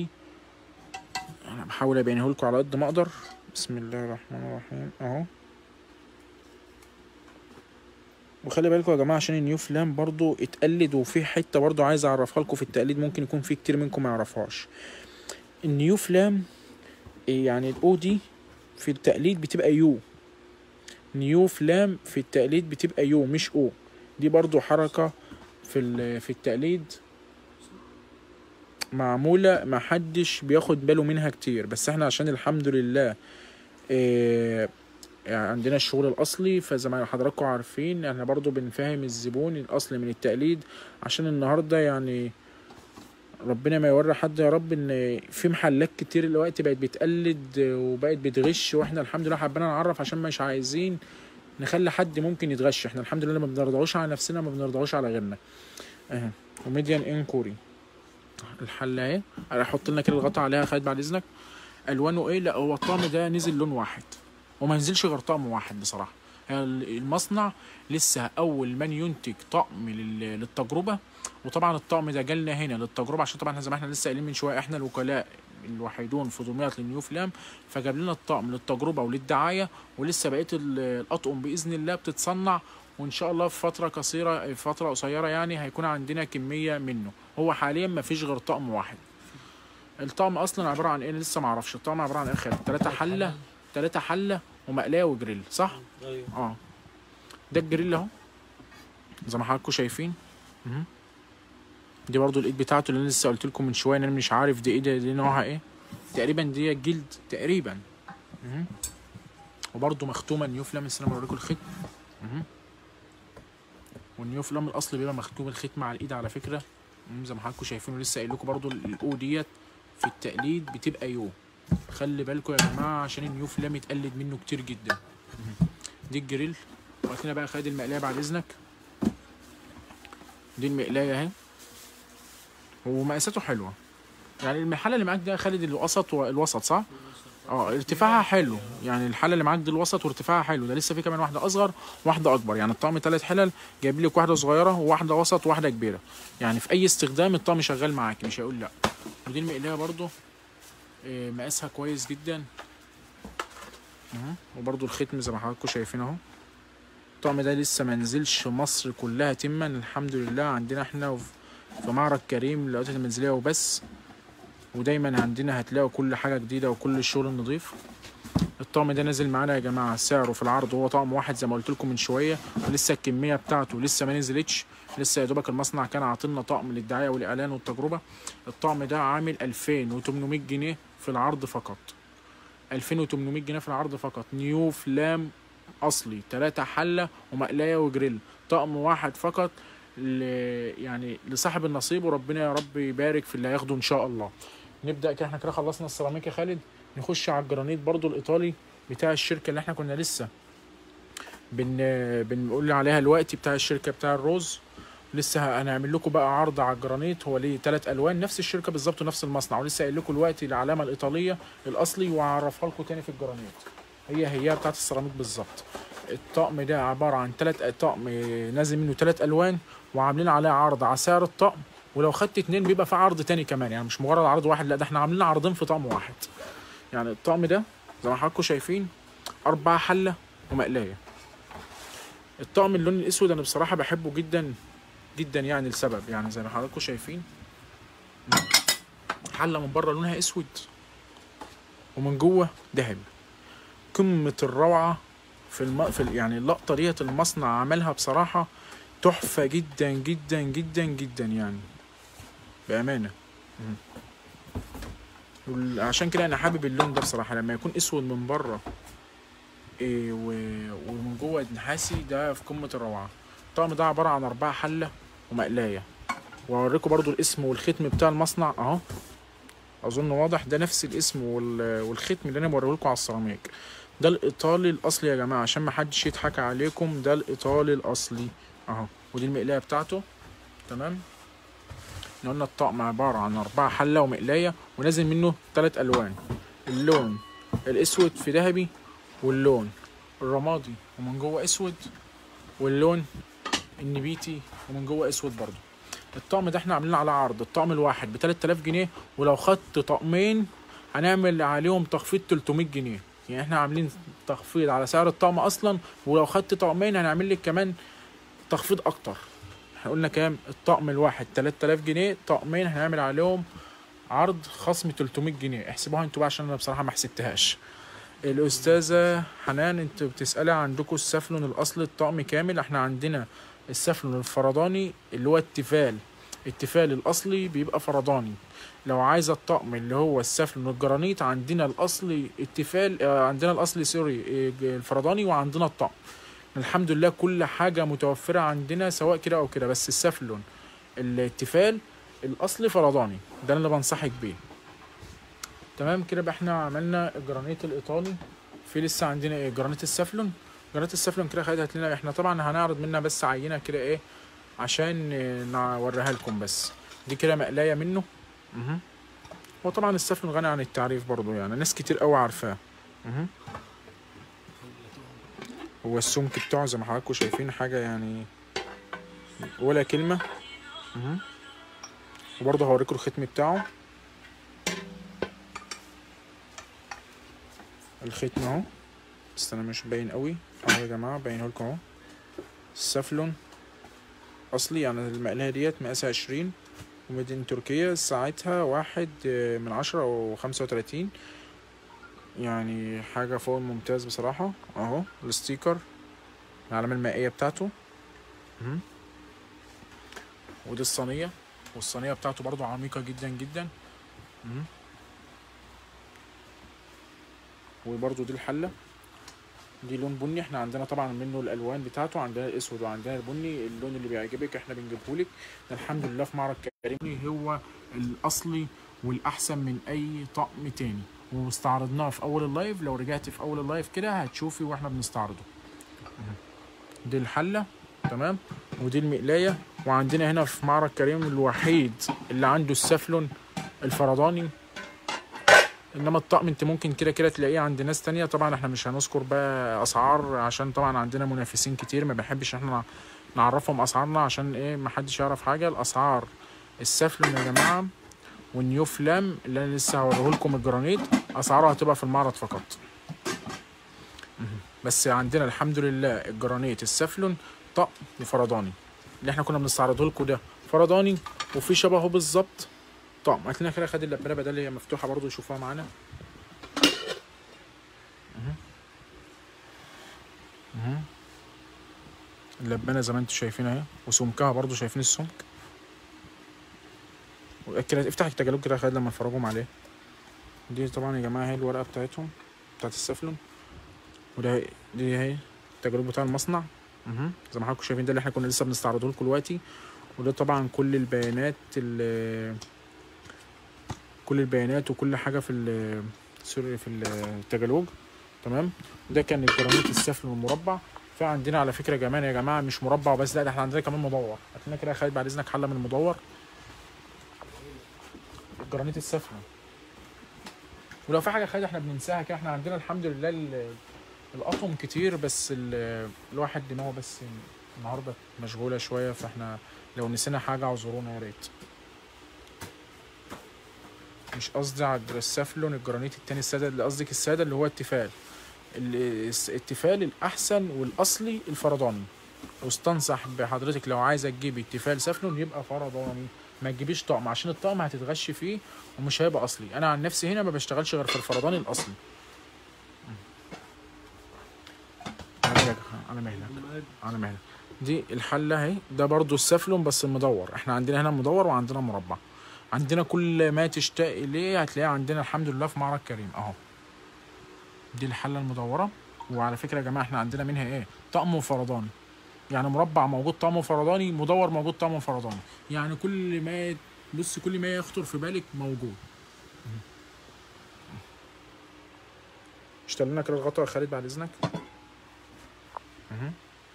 انا بحاول ابينه لكم على قد ما اقدر بسم الله الرحمن الرحيم اهو وخلي بالكم يا جماعه عشان النيو فلام برضو اتقلد وفي حته برضو عايز اعرفها لكم في التقليد ممكن يكون في كتير منكم ما يعرفهاش النيو فلام إيه يعني الاو دي في التقليد بتبقى يو نيو فلام في التقليد بتبقى يو مش او دي برضو حركة في ال- في التقليد معمولة ما حدش بياخد باله منها كتير بس احنا عشان الحمد لله إيه يعني عندنا الشغل الاصلي فزي ما حضراتكم عارفين احنا برضو بنفهم الزبون الاصلي من التقليد عشان النهارده يعني ربنا ما يوري حد يا رب ان في محلات كتير دلوقتي بقت بتقلد وبقت بتغش واحنا الحمد لله حبينا نعرف عشان مش عايزين نخلي حد ممكن يتغش احنا الحمد لله ما بنرضاوش على نفسنا ما بنرضاوش على غيرنا اهي وميديان انكوري الحله اهي احط لنا كده الغطا عليها خالد بعد اذنك الوانه ايه لا هو الطقم ده نزل لون واحد وما نزلش غير طقم واحد بصراحه هي المصنع لسه اول من ينتج طقم لل- للتجربه وطبعا الطقم ده جالنا هنا للتجربه عشان طبعا زي ما احنا لسه قايلين من شويه احنا الوكلاء الوحيدون في دمياط للنيو فلام فجاب لنا الطقم للتجربه وللدعايه ولسه بقيه ال- الاطقم باذن الله بتتصنع وان شاء الله في فتره قصيره في فتره قصيره يعني هيكون عندنا كميه منه هو حاليا ما فيش غير طقم واحد الطقم اصلا عباره عن ايه أنا لسه ما اعرفش الطقم عباره عن ايه خالد ثلاثه حله ثلاثه حله ومقلايه وجريل صح ايوه اه ده الجريل اهو زي ما حضراتكم شايفين مهم. دي برضو الايد بتاعته اللي انا لسه قلت لكم من شويه ان انا مش عارف دي ايه ده دي نوعها ايه تقريبا دي جلد تقريبا مهم. وبرضو مختومه نيو فلام السلام اوريكم الختم مهم. والنيو فلام الاصل بيبقى مختوم الختم على الايد على فكره مم، زي ما حضراتكم شايفين ولسه قايل لكم برضو الاو ديت في التقليد بتبقى يو خلي بالكم يا جماعه عشان النيو فلام يتقلد منه كتير جدا مهم. دي الجريل وقت هنا بقى خد المقلايه بعد اذنك دي المقلايه اهي ومقاساته حلوه يعني المحله اللي معاك ده خالد الوسط والوسط صح؟ اه ارتفاعها حلو يعني الحله اللي معاك دي الوسط وارتفاعها حلو ده لسه في كمان واحده اصغر واحده اكبر يعني الطقم ثلاث حلل جايب لك واحده صغيره وواحده وسط وواحده كبيره يعني في اي استخدام الطقم شغال معاك مش هيقول لا ودي المقلايه برضو آه، مقاسها كويس جدا اهو وبرضو الختم زي ما حضراتكم شايفين اهو الطقم ده لسه ما نزلش مصر كلها تما الحمد لله عندنا احنا وف- في معرض كريم للأوقات المنزلية وبس ودايما عندنا هتلاقوا كل حاجة جديدة وكل الشغل النظيف الطقم ده نازل معانا يا جماعة سعره في العرض هو طقم واحد زي ما قلت لكم من شوية ولسه الكمية بتاعته لسه ما نزلتش لسه يا دوبك المصنع كان عاطلنا طقم للدعاية والإعلان والتجربة الطقم ده عامل 2800 جنيه في العرض فقط 2800 جنيه في العرض فقط نيو فلام اصلي ثلاثة حلة ومقلاية وجريل طقم واحد فقط ل... يعني لصاحب النصيب وربنا يا رب يبارك في اللي هياخده ان شاء الله نبدأ كده احنا كده خلصنا السيراميك يا خالد نخش على الجرانيت برضو الايطالي بتاع الشركة اللي احنا كنا لسه بن بنقول عليها الوقت بتاع الشركة بتاع الروز لسه هنعمل لكم بقى عرض على الجرانيت هو ليه ثلاث الوان نفس الشركه بالظبط ونفس المصنع ولسه قايل لكم الوقت العلامه الايطاليه الاصلي وهعرفها لكم تاني في الجرانيت هي هي بتاعت السيراميك بالظبط الطقم ده عباره عن ثلاث طقم نازل منه ثلاث الوان وعاملين عليه عرض على سعر الطقم ولو خدت اتنين بيبقى في عرض تاني كمان يعني مش مجرد عرض واحد لا ده احنا عاملين عرضين في طقم واحد يعني الطقم ده زي ما حضراتكم شايفين أربعة حلة ومقلاية الطقم اللون الأسود أنا بصراحة بحبه جدا جدا يعني لسبب يعني زي ما حضراتكم شايفين حلة من بره لونها أسود ومن جوه ذهبي قمة الروعة في الم... في ال- يعني اللقطة ديت المصنع عملها بصراحة تحفة جدا جدا جدا جدا يعني بأمانة مم. وال- عشان كده أنا حابب اللون ده بصراحة لما يكون أسود من بره إيه و... ومن جوه نحاسي ده في قمة الروعة الطقم ده عبارة عن أربعة حلة ومقلاية وأوريكم برضو الاسم والختم بتاع المصنع أهو أظن واضح ده نفس الاسم وال... والختم اللي أنا بوريه لكم على السيراميك ده الإيطالي الأصلي يا جماعة عشان ما حدش يضحك عليكم ده الإيطالي الأصلي أهو ودي المقلاية بتاعته تمام إحنا قلنا الطقم عبارة عن أربعة حلة ومقلاية ونازل منه تلات ألوان اللون الأسود في ذهبي واللون الرمادي ومن جوه أسود واللون النبيتي ومن جوه أسود برضو الطقم ده احنا عاملين على عرض الطقم الواحد ب 3000 جنيه ولو خدت طقمين هنعمل عليهم تخفيض 300 جنيه يعني احنا عاملين تخفيض على سعر الطقم اصلا ولو خدت طقمين هنعمل لك كمان تخفيض اكتر احنا قلنا كام الطقم الواحد 3000 جنيه طقمين هنعمل عليهم عرض خصم 300 جنيه احسبوها انتوا بقى عشان انا بصراحه ما حسبتهاش الاستاذه حنان انت بتسالي عندكم السفلون الاصلي الطقم كامل احنا عندنا السفلون الفرداني اللي هو التيفال التيفال الاصلي بيبقى فرداني لو عايزه الطقم اللي هو السفلون الجرانيت عندنا الاصلي التيفال آه، عندنا الاصلي سوري آه، الفرداني وعندنا الطقم الحمد لله كل حاجه متوفره عندنا سواء كده او كده بس السفلون التيفال الاصلي فرداني ده اللي بنصحك بيه تمام كده بقى احنا عملنا الجرانيت الايطالي في لسه عندنا ايه جرانيت السفلون جرانيت السفلون كده خدت لنا احنا طبعا هنعرض منها بس عينه كده ايه عشان اه، نوريها لكم بس دي كده مقلايه منه مهم. هو طبعا السفلون غني عن التعريف برضو يعني ناس كتير قوي عارفاه مهم. هو السمك بتاعه زي ما حضراتكم شايفين حاجه يعني ولا كلمه مهم. وبرضه هوريكم الختم بتاعه الختم اهو بس انا مش باين قوي اهو يا جماعه باينه لكم اهو السفلون اصلي يعني المقلايه ديت مقاسها عشرين ومدينة تركيا ساعتها واحد آه، من عشرة او خمسة وتلاتين يعني حاجة فوق الممتاز بصراحة اهو الستيكر العلامة المائية بتاعته مهم. ودي الصينية والصينية بتاعته برضو عميقة جدا جدا مهم. وبرضو دي الحلة دي لون بني احنا عندنا طبعا منه الالوان بتاعته عندنا الاسود وعندنا البني اللون اللي بيعجبك احنا بنجيبهولك ده الحمد لله في معرض كريم هو الاصلي والاحسن من اي طقم تاني واستعرضناه في اول اللايف لو رجعت في اول اللايف كده هتشوفي واحنا بنستعرضه دي الحله تمام ودي المقلايه وعندنا هنا في معرض كريم الوحيد اللي عنده السفلون الفرداني انما الطقم انت ممكن كده كده تلاقيه عند ناس تانية طبعا احنا مش هنذكر بقى اسعار عشان طبعا عندنا منافسين كتير ما بنحبش احنا نعرفهم اسعارنا عشان ايه محدش يعرف حاجه الاسعار السفلون يا جماعه والنيو فلام اللي انا لسه هوريه لكم الجرانيت اسعارها هتبقى في المعرض فقط مهم. بس عندنا الحمد لله الجرانيت السفلون طقم وفرداني اللي احنا كنا بنستعرضه لكم ده فرداني وفي شبهه بالظبط طقم هات لنا كده خد اللبانه بدل هي مفتوحه برضو يشوفوها معانا مهم. مهم. اللبانه زي ما انتم شايفين اهي وسمكها برضو شايفين السمك كده افتح الكتالوج كده خالد لما نفرجهم عليه دي طبعا يا جماعه هي الورقه بتاعتهم بتاعت السفلون وده دي اهي التجربه بتاع المصنع مهم. زي ما حضراتكم شايفين ده اللي احنا كنا لسه بنستعرضه لكم دلوقتي وده طبعا كل البيانات ال كل البيانات وكل حاجه في ال سوري في التجالوج تمام ده كان الجرانيت السفل والمربع في عندنا على فكره كمان يا جماعه مش مربع بس لا ده احنا عندنا كمان مدور هات لنا كده يا خالد بعد اذنك حله من المدور الجرانيت السفل ولو في حاجه خالد احنا بننساها كده احنا عندنا الحمد لله ال- الاطقم كتير بس ال- الواحد دماغه بس النهارده مشغوله شويه فاحنا لو نسينا حاجه اعذرونا يا ريت مش قصدي على السفلون الجرانيت التاني الساده اللي قصدك الساده اللي هو التيفال ال- الس- التيفال الاحسن والاصلي الفرداني واستنصح بحضرتك لو عايزه تجيبي تيفال سفلون يبقى فرداني ما تجيبيش طقم عشان الطقم هتتغش فيه ومش هيبقى اصلي انا عن نفسي هنا ما بشتغلش غير في الفرداني الاصلي على مهلك على مهلك على مهلك دي الحله اهي ده برضو السفلون بس المدور احنا عندنا هنا مدور وعندنا مربع عندنا كل ما تشتاق اليه هتلاقيه عندنا الحمد لله في معرض كريم اهو دي الحله المدوره وعلى فكره يا جماعه احنا عندنا منها ايه طقم فرداني يعني مربع موجود طقم فرداني مدور موجود طقم فرداني يعني كل ما بص كل ما يخطر في بالك موجود اشتغل لنا كده الغطا يا خالد بعد اذنك مهم.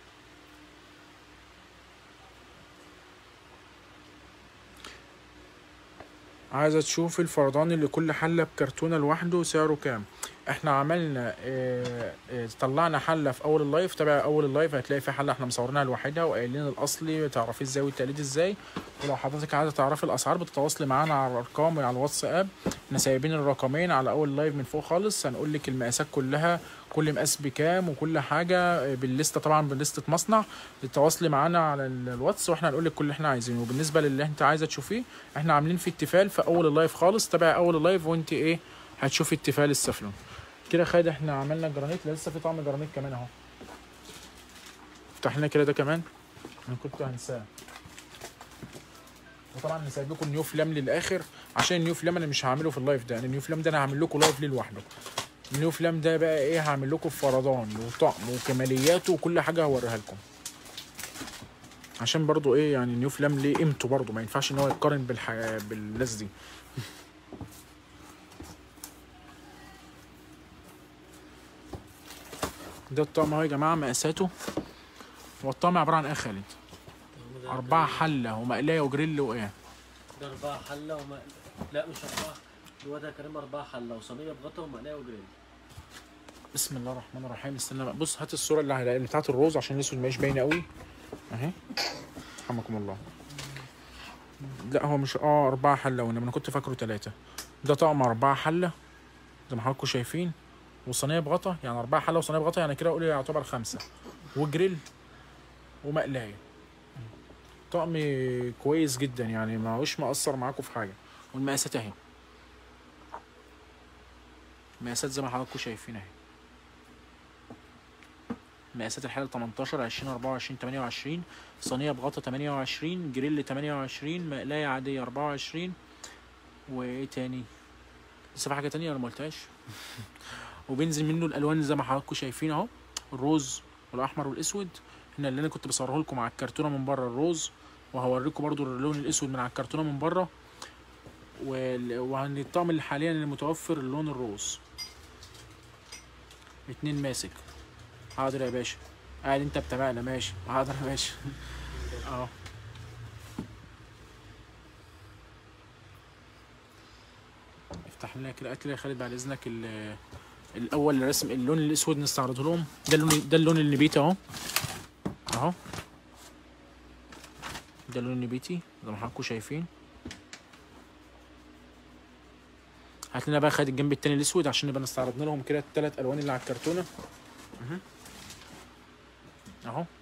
عايزة تشوف الفرداني اللي كل حلة بكرتونة لوحده سعره كام احنا عملنا اه اه طلعنا حلة في اول اللايف تابع اول اللايف هتلاقي في حلة احنا مصورينها لوحدها وقايلين الاصلي تعرفيه ازاي والتقليد ازاي ولو حضرتك عايزة تعرفي الاسعار بتتواصلي معانا على الارقام على الواتساب احنا سايبين الرقمين على اول لايف من فوق خالص هنقول لك المقاسات كلها كل مقاس بكام وكل حاجة بالليستة طبعا بالليستة مصنع تتواصلي معانا على ال- الواتس واحنا هنقول لك كل اللي احنا عايزينه وبالنسبة للي انت عايزة تشوفيه احنا عاملين في اتفال في اول اللايف خالص تابع اول اللايف وانت ايه هتشوفي اتفال السفلون كده خالد احنا عملنا جرانيت لسه في طعم جرانيت كمان اهو افتح لنا كده ده كمان انا كنت هنساه وطبعا سايب لكم النيو فلام للاخر عشان النيو فلام انا مش هعمله في اللايف ده يعني النيو فلام ده انا هعمل لكم لايف ليه لوحده النيو فلام ده بقى ايه هعمل لكم فردان وطقم وكمالياته وكل حاجه هوريها لكم عشان برضو ايه يعني النيو فلام ليه قيمته برضو ما ينفعش ان هو يتقارن بالح... بالناس دي ده الطقم اهو يا جماعه مقاساته هو الطقم عباره عن ايه يا خالد أربعة حلة ومقلاية وجريل وإيه؟ ده أربعة حلة وما لا مش أربعة هو ده كريم أربعة حلة وصينية بغطا ومقلاية وجريل بسم الله الرحمن الرحيم استنى بقى بص هات الصورة اللي على اللي بتاعت الروز عشان الأسود ماهيش باينة قوي أهي رحمكم الله لا هو مش اه أربعة حلة وإنما أنا كنت فاكره تلاتة ده طقم أربعة حلة زي ما حضراتكم شايفين وصينية بغطا يعني أربعة حلة وصينية بغطا يعني كده قولي يعتبر خمسة وجريل ومقلايه طقم كويس جدا يعني ما هوش مقصر معاكم في حاجه والمقاسات اهي مقاسات زي ما حضراتكم شايفين اهي مقاسات الحلل 18 20 24 28 صينيه بغطا 28 جريل 28 مقلايه عاديه 24 وايه تاني لسه في حاجه تانية انا ما قلتهاش وبينزل منه الالوان زي ما حضراتكم شايفين اهو الروز والاحمر والاسود هنا اللي انا كنت بصوره لكم على الكرتونه من بره الروز وهوريكم برضو اللون الاسود من على الكرتونه من بره وال- وعن الطقم اللي حاليا اللي متوفر اللون الروز اتنين ماسك حاضر يا باشا قاعد انت بتابعنا ماشي حاضر يا باشا اه افتح لنا كده كده يا خالد بعد اذنك ال- الاول رسم اللون الاسود نستعرضه لهم ده اللون ده اللون النبيتي اهو اهو ده اللون النبيتي زي ما حضراتكم شايفين هات لنا بقى خد الجنب التاني الاسود عشان نبقى نستعرضنا لهم كده الثلاث الوان اللي على الكرتونه مهم. اهو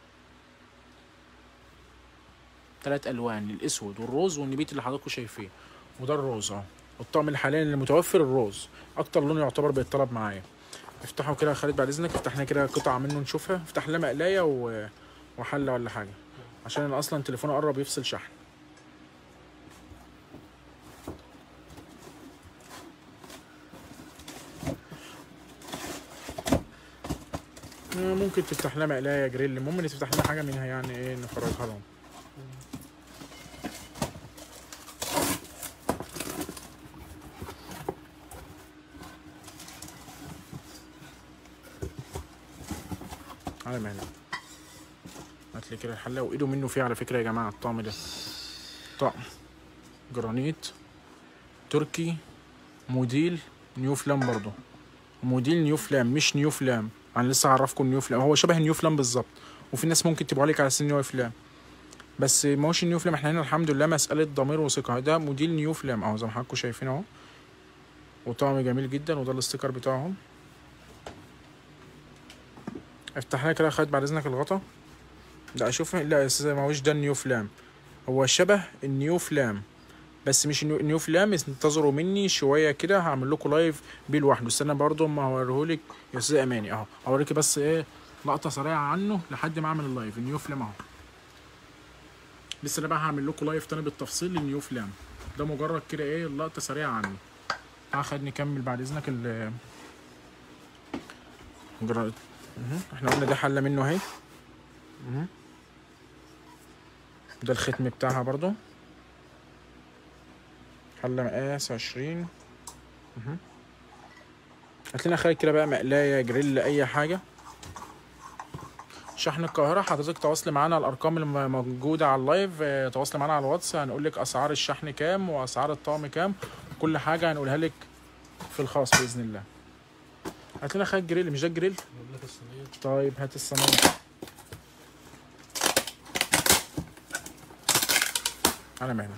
ثلاث الوان الاسود والروز والنبيتي اللي حضراتكم شايفين وده الروز اهو والطقم اللي حاليا اللي متوفر الروز اكتر لون يعتبر بيتطلب معايا افتحوا كده يا خالد بعد اذنك افتح لنا كده قطعه منه نشوفها افتح لنا مقلايه و... وحله ولا حاجه عشان انا اصلا تليفوني قرب يفصل شحن آه، ممكن تفتح لنا مقلايه جريل المهم ان تفتح لنا حاجه منها يعني ايه نفرجها لهم على مهلك هات لي كده الحله وايده منه فيه على فكره يا جماعه الطقم ده طقم جرانيت تركي موديل نيو فلام برضه موديل نيو فلام مش نيو فلام انا لسه هعرفكم نيو فلام هو شبه النيو فلام بالظبط وفي ناس ممكن تبقى عليك على سن نيو فلام بس ما هوش نيو فلام احنا هنا الحمد لله مساله ضمير وثقه ده موديل نيو فلام اهو زي ما حضراتكم شايفين اهو وطعم جميل جدا وده الاستيكر بتاعهم افتح لنا كده يا خالد بعد اذنك الغطا لا اشوف لا يا استاذ ما هوش ده النيو فلام هو شبه النيو فلام بس مش النيو النيو فلام انتظروا مني شويه كده هعمل لكم لايف بيه لوحده استنى برضه ما هوريهولك يا استاذ اماني اهو هوريك بس ايه لقطه سريعه عنه لحد ما اعمل اللايف النيو فلام اهو لسه انا بقى هعمل لكم لايف تاني بالتفصيل للنيو فلام ده مجرد كده ايه لقطه سريعه عنه هاخد نكمل بعد اذنك ال جرا- مهم. احنا قلنا ده حله منه اهي مهم. ده الختم بتاعها برضو حله مقاس عشرين مهم. هات لنا خالد كده بقى مقلايه جريل اي حاجه شحن القاهرة حضرتك تواصلي معانا على الأرقام اللي م- موجودة على اللايف اه، تواصلي معانا على الواتس هنقول لك أسعار الشحن كام وأسعار الطقم كام كل حاجة هنقولها لك في الخاص بإذن الله هات لنا خالد جريل مش ده الجريل اجيب لك الصينيه طيب هات الصينية على مهلك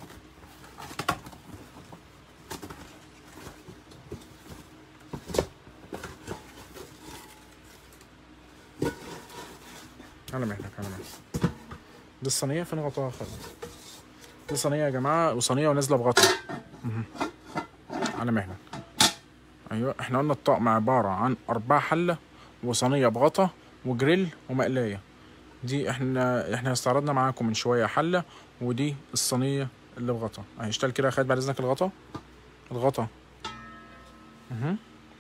على مهلك على مهلك دي الصينية فين غطاها خالد دي صينية يا جماعة وصينية ونازلة بغطا مهم. على مهلك ايوه احنا قلنا الطقم عبارة عن أربع حلة وصينية بغطا وجريل ومقلاية دي احنا احنا استعرضنا معاكم من شوية حلة ودي الصينية اللي بغطا اهي اشتغل كده يا خالد بعد اذنك الغطا الغطا اها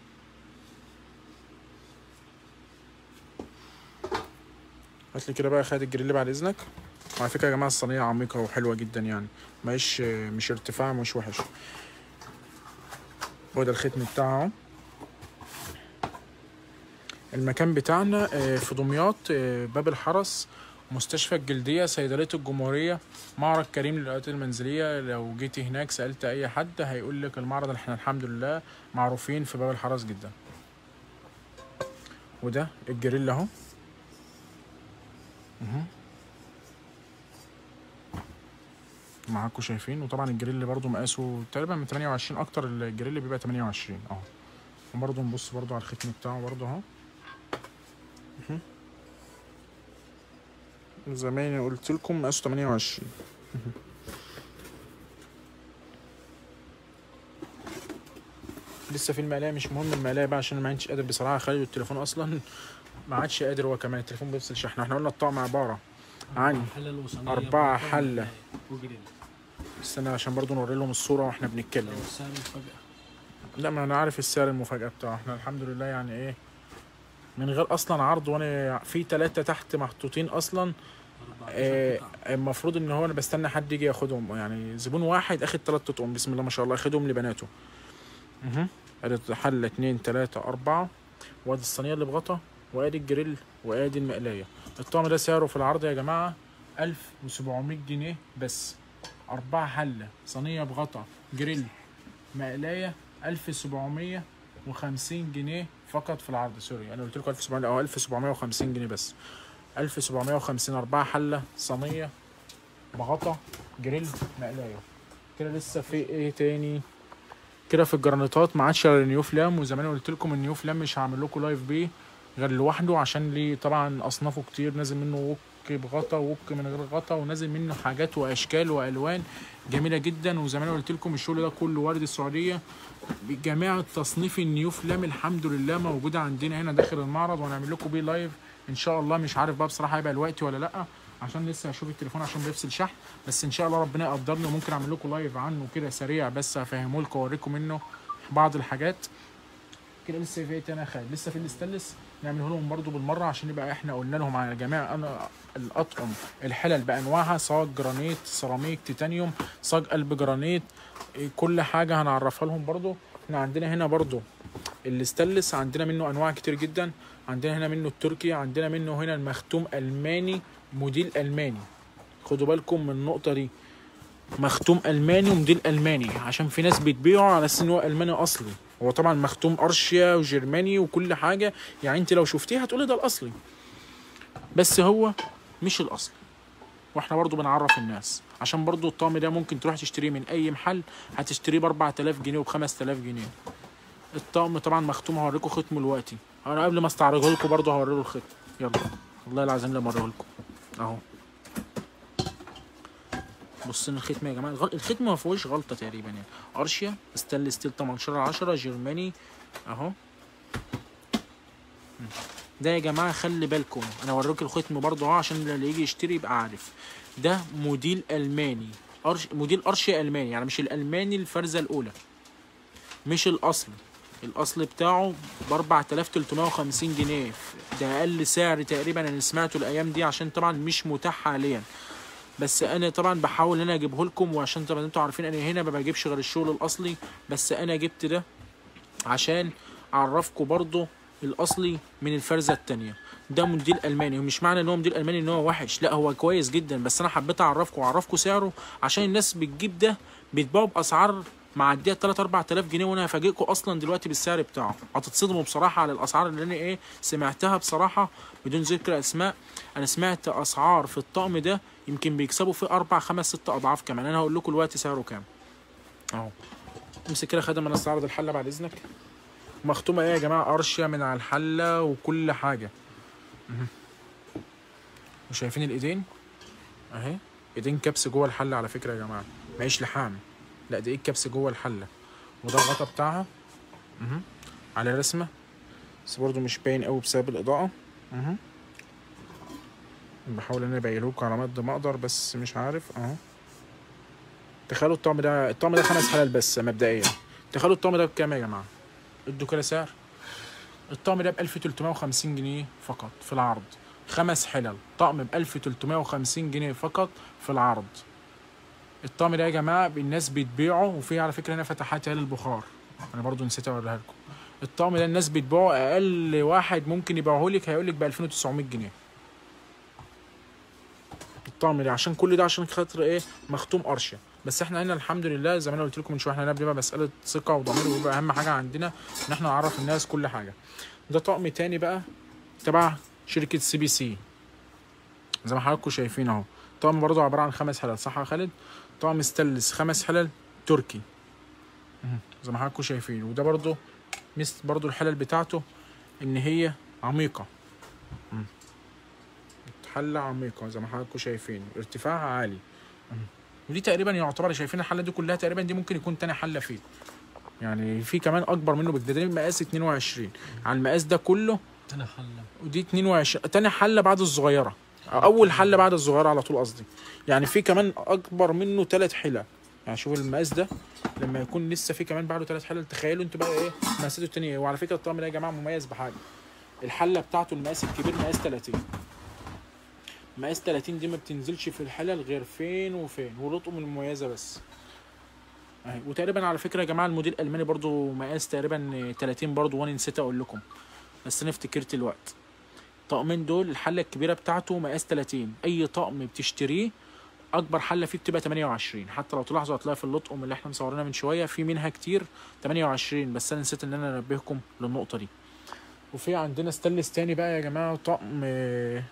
هات لي كده بقى يا خالد الجريل بعد اذنك وعلى فكرة يا جماعة الصينية عميقة وحلوة جدا يعني مش مش ارتفاع مش وحش هو ده الختم بتاعه اهو. المكان بتاعنا آه، في دمياط آه، باب الحرس مستشفى الجلدية صيدلية الجمهورية معرض كريم للأدوات المنزلية لو جيتي هناك سألت أي حد هيقول لك المعرض اللي احنا الحمد لله معروفين في باب الحرس جدا وده الجريل اهو مهم. معاكم شايفين وطبعا الجريل برضو مقاسه تقريبا من 28 اكتر الجريل بيبقى 28 اهو وبرضو نبص برضو على الختم بتاعه برضو اهو مهم. زي ما أنا قلت لكم مقاسه 28 لسه في المقلاية مش مهم المقلاية بقى عشان ما عادش قادر بصراحة خالد التليفون أصلا ما عادش قادر هو كمان التليفون بيفصل شحن احنا قلنا الطقم عبارة عن حلل وصينية أربعة بغطا حلة. وجريل استنى عشان برضو نوري لهم الصورة واحنا بنتكلم لو السعر مفاجأة لا ما انا عارف السعر المفاجأة بتاعه احنا الحمد لله يعني ايه من غير اصلا عرض وانا في ثلاثة تحت محطوطين اصلا 14 آه، قطعة المفروض ان هو انا بستنى حد يجي ياخدهم يعني زبون واحد اخد ثلاث اطقم بسم الله ما شاء الله اخدهم لبناته اها ادي حله اتنين تلاته اربعه وادي الصينيه اللي بغطا وادي الجريل وادي المقلايه الطقم ده سعره في العرض يا جماعه 1700 جنيه بس أربعة حلة صينية بغطا جريل مقلاية 1750 جنيه فقط في العرض سوري أنا قلت لكم 1700 أو 1750 جنيه بس 1750 أربعة حلة صينية بغطا جريل مقلاية كده لسه في ايه تاني كده في الجرانيتات ما عادش على النيو فلام وزمان قلت لكم النيو فلام مش هعمل لكم لايف بيه غير لوحده عشان ليه طبعا اصنافه كتير نازل منه وك بغطا ووك من غير غطا ونازل منه حاجات واشكال والوان جميله جدا وزمان قلت لكم الشغل ده كله ورد السعوديه بجميع تصنيف النيو فلام الحمد لله موجوده عندنا هنا داخل المعرض وهنعمل لكم بيه لايف ان شاء الله مش عارف بقى بصراحه هيبقى الوقت ولا لا عشان لسه هشوف التليفون عشان بيفصل شحن بس ان شاء الله ربنا يقدرني وممكن اعمل لكم لايف عنه كده سريع بس هفهمه لكم واوريكم منه بعض الحاجات كده لسه في ايه تاني يا خالد لسه في الاستانلس نعمله لهم برضو بالمره عشان يبقى احنا قلنا لهم على جميع انا الاطقم الحلل بانواعها صاج جرانيت سيراميك تيتانيوم صاج قلب جرانيت إيه، كل حاجه هنعرفها لهم برضو احنا عندنا هنا برضو الاستانلس عندنا منه انواع كتير جدا عندنا هنا منه التركي عندنا منه هنا المختوم الماني موديل الماني خدوا بالكم من النقطه دي مختوم الماني وموديل الماني عشان في ناس بتبيعه على اساس ان هو الماني اصلي هو طبعا مختوم ارشيا وجرماني وكل حاجه يعني انت لو شفتيه هتقولي ده الاصلي بس هو مش الاصلي واحنا برضو بنعرف الناس عشان برضو الطقم ده ممكن تروح تشتريه من اي محل هتشتريه ب 4000 جنيه وب 5000 جنيه الطقم طبعا مختوم هوريكم ختمه دلوقتي انا قبل ما استعرضه لكم برضو هوريله الختم يلا والله العظيم لما اوريه لكم اهو بصين الختم يا جماعه الغل... الختم ما فيهوش غلطه تقريبا يعني ارشيا ستانلس ستيل 18 10 جرماني اهو ده يا جماعه خلي بالكم انا اوريك الختم برضه اهو عشان اللي يجي يشتري يبقى عارف ده موديل الماني أرش... موديل ارشيا الماني يعني مش الالماني الفرزه الاولى مش الاصلي الاصل بتاعه ب 4350 جنيه ده اقل سعر تقريبا انا سمعته الايام دي عشان طبعا مش متاح حاليا بس انا طبعا بحاول ان انا اجيبه لكم وعشان طبعا انتوا عارفين انا هنا ما بجيبش غير الشغل الاصلي بس انا جبت ده عشان اعرفكم برضو الاصلي من الفرزه التانية ده موديل الماني ومش معنى ان هو موديل الماني ان هو وحش لا هو كويس جدا بس انا حبيت اعرفكم واعرفكم سعره عشان الناس بتجيب ده بيتباعوا باسعار معديه 3 4000 جنيه وانا هفاجئكم اصلا دلوقتي بالسعر بتاعه هتتصدموا بصراحه على الاسعار اللي انا ايه سمعتها بصراحه بدون ذكر اسماء انا سمعت اسعار في الطقم ده يمكن بيكسبوا فيه اربع خمس ست اضعاف كمان انا هقول لكم دلوقتي سعره كام اهو امسك كده خدم انا استعرض الحله بعد اذنك مختومه ايه يا جماعه ارشيا من على الحله وكل حاجه مهم. وشايفين الايدين اهي ايدين كبس جوه الحله على فكره يا جماعه معيش لحام لا ده ايه الكبس جوه الحله وده الغطا بتاعها مهم. على رسمه بس برضه مش باين قوي بسبب الاضاءه مهم. بحاول ان انا ابين لكم على قد ما اقدر بس مش عارف اهو تخيلوا الطقم ده الطقم ده خمس حلال بس مبدئيا تخيلوا الطقم ده بكام يا جماعه ادوا كده سعر الطقم ده ب 1350 جنيه فقط في العرض خمس حلل طقم ب 1350 جنيه فقط في العرض الطقم ده يا جماعه الناس بتبيعه وفي على فكره هنا فتحات هي للبخار انا برضو نسيت اوريها لكم الطقم ده الناس بتبيعه اقل واحد ممكن يبيعه لك هيقول لك ب 2900 جنيه الطقم ده عشان كل ده عشان خاطر ايه مختوم ارشيا بس احنا هنا الحمد لله زي ما انا قلت لكم من شويه احنا هنا بنبقى مساله ثقه وضمير ويبقى اهم حاجه عندنا ان احنا نعرف الناس كل حاجه ده طقم تاني بقى تبع شركه سي بي سي زي ما حضراتكم شايفين اهو طقم برضه عباره عن خمس حلل صح يا خالد طقم ستانلس خمس حلل تركي مهم. زي ما حضراتكم شايفين وده برضه مثل برضه الحلل بتاعته ان هي عميقه مم. حله عميقه زي ما حضراتكم شايفين ارتفاعها عالي ودي تقريبا يعتبر شايفين الحله دي كلها تقريبا دي ممكن يكون تاني حله فيه يعني في كمان اكبر منه بكده ده مقاس 22 على المقاس ده كله تاني حله ودي 22 تاني حله بعد الصغيره اول حله بعد الصغيره على طول قصدي يعني في كمان اكبر منه ثلاث حلل يعني شوف المقاس ده لما يكون لسه في كمان بعده ثلاث حلل تخيلوا انتوا بقى ايه مقاساته التانية ايه وعلى فكره الطقم ده يا جماعه مميز بحاجه الحله بتاعته المقاس الكبير مقاس 30 مقاس 30 دي ما بتنزلش في الحلل غير فين وفين ولطقم المميزه بس اهي وتقريبا على فكره يا جماعه الموديل الالماني برضو مقاس تقريبا 30 برضو وانا نسيت اقول لكم بس انا افتكرت الوقت الطقمين دول الحله الكبيره بتاعته مقاس 30 اي طقم بتشتريه اكبر حله فيه بتبقى 28 حتى لو تلاحظوا هتلاقي في اللطقم اللي احنا مصورينها من شويه في منها كتير 28 بس انا نسيت ان انا انبهكم للنقطه دي وفي عندنا ستانلس تاني بقى يا جماعه طقم آه،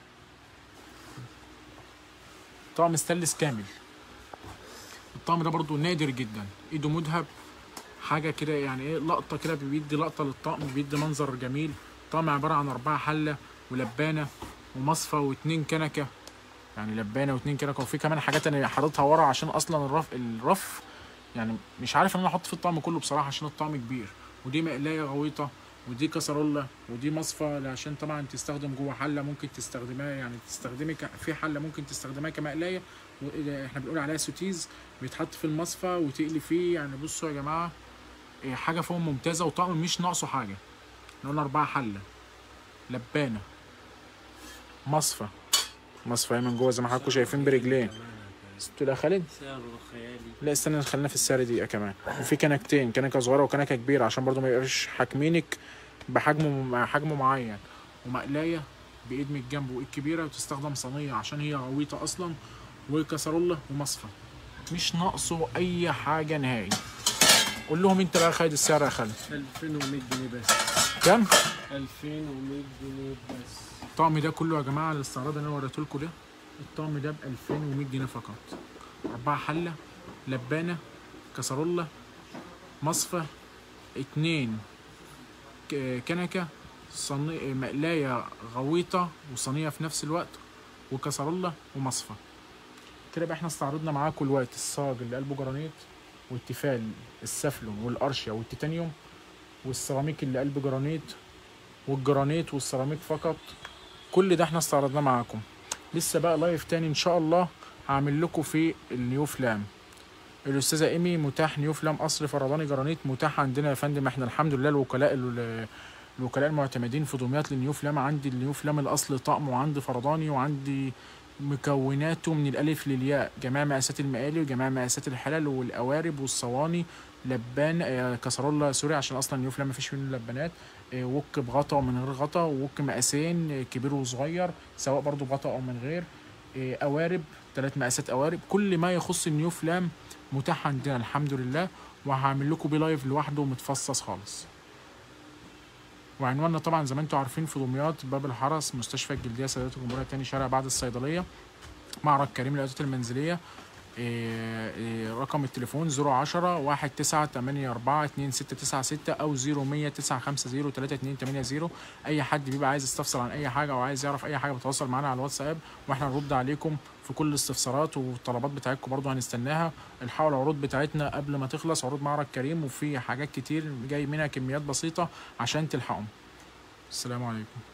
طقم ستانلس كامل الطقم ده برضو نادر جدا ايده مذهب حاجه كده يعني ايه لقطه كده بيدي لقطه للطقم بيدي منظر جميل طقم عباره عن اربعه حله ولبانه ومصفى واتنين كنكه يعني لبانه واتنين كنكه وفي كمان حاجات انا حاططها ورا عشان اصلا الرف الرف يعني مش عارف ان انا احط فيه الطعم كله بصراحه عشان الطعم كبير ودي مقلايه غويطه ودي كسرولة ودي مصفى عشان طبعا تستخدم جوه حله ممكن تستخدمها يعني تستخدمي ك- في حله ممكن تستخدمها كمقلايه و- احنا بنقول عليها سوتيز بيتحط في المصفى وتقلي فيه يعني بصوا يا جماعه إيه، حاجه فوق ممتازه وطقم مش ناقصه حاجه احنا قلنا اربعه حله لبانه مصفى مصفى من جوه زي ما حضراتكم شايفين برجلين ستو يا خالد سعره خيالي لا استنى خلينا في السعر دقيقة كمان وفي كنكتين كنكة صغيرة وكنكة كبيرة عشان برضو ما يبقاش حاكمينك بحجم حجم معين ومقلاية بإيد من الجنب وإيد كبيرة وتستخدم صينية عشان هي غويطة أصلا وكسرولة ومصفى مش ناقصه أي حاجة نهائي قول لهم أنت بقى يا خالد السعر يا خالد 2100 جنيه بس كام؟ 2100 جنيه بس الطقم ده كله يا جماعة الاستعراض اللي أنا وريته لكم ده الطقم ده ب 2100 جنيه فقط أربعة حلة لبانة كسرولة مصفى اتنين ك- كنكة صني... مقلاية غويطة وصينية في نفس الوقت وكسرولة ومصفى كده بقى احنا استعرضنا معاكم الوقت الصاج اللي قلبه جرانيت والتيفال السفلون والارشيا والتيتانيوم والسيراميك اللي قلبه جرانيت والجرانيت والسيراميك فقط كل ده احنا استعرضناه معاكم لسه بقى لايف تاني ان شاء الله هعمل لكم في النيو فلام الاستاذه ايمي متاح نيو فلام قصر فرداني جرانيت متاح عندنا يا فندم احنا الحمد لله الوكلاء ال- الوكلاء المعتمدين في دمياط للنيو فلام عندي النيو فلام الاصل طقم وعندي فرداني وعندي مكوناته من الالف للياء جميع مقاسات المقالي وجميع مقاسات الحلل والقوارب والصواني لبان آه، كسرولة سوري عشان اصلا نيو فلام مفيش منه لبانات آه، وك بغطا ومن غير غطا ووك مقاسين آه، كبير وصغير سواء برضو بغطا او من غير آه، قوارب ثلاث مقاسات قوارب كل ما يخص النيو فلام متاح عندنا الحمد لله وهعمل لكم بيه لايف لوحده متفصص خالص وعنواننا طبعا زي ما انتم عارفين في دمياط باب الحرس مستشفى الجلديه سيدات الجمهوريه تاني شارع بعد الصيدليه معرض كريم للادوات المنزليه إيه إيه رقم التليفون 010 1984 2696 او 0100 950 3280 اي حد بيبقى عايز يستفسر عن اي حاجه او عايز يعرف اي حاجه بتواصل معانا على الواتساب واحنا نرد عليكم في كل الاستفسارات والطلبات بتاعتكم برضو هنستناها الحقوا العروض بتاعتنا قبل ما تخلص عروض معرض كريم وفي حاجات كتير جاي منها كميات بسيطه عشان تلحقهم السلام عليكم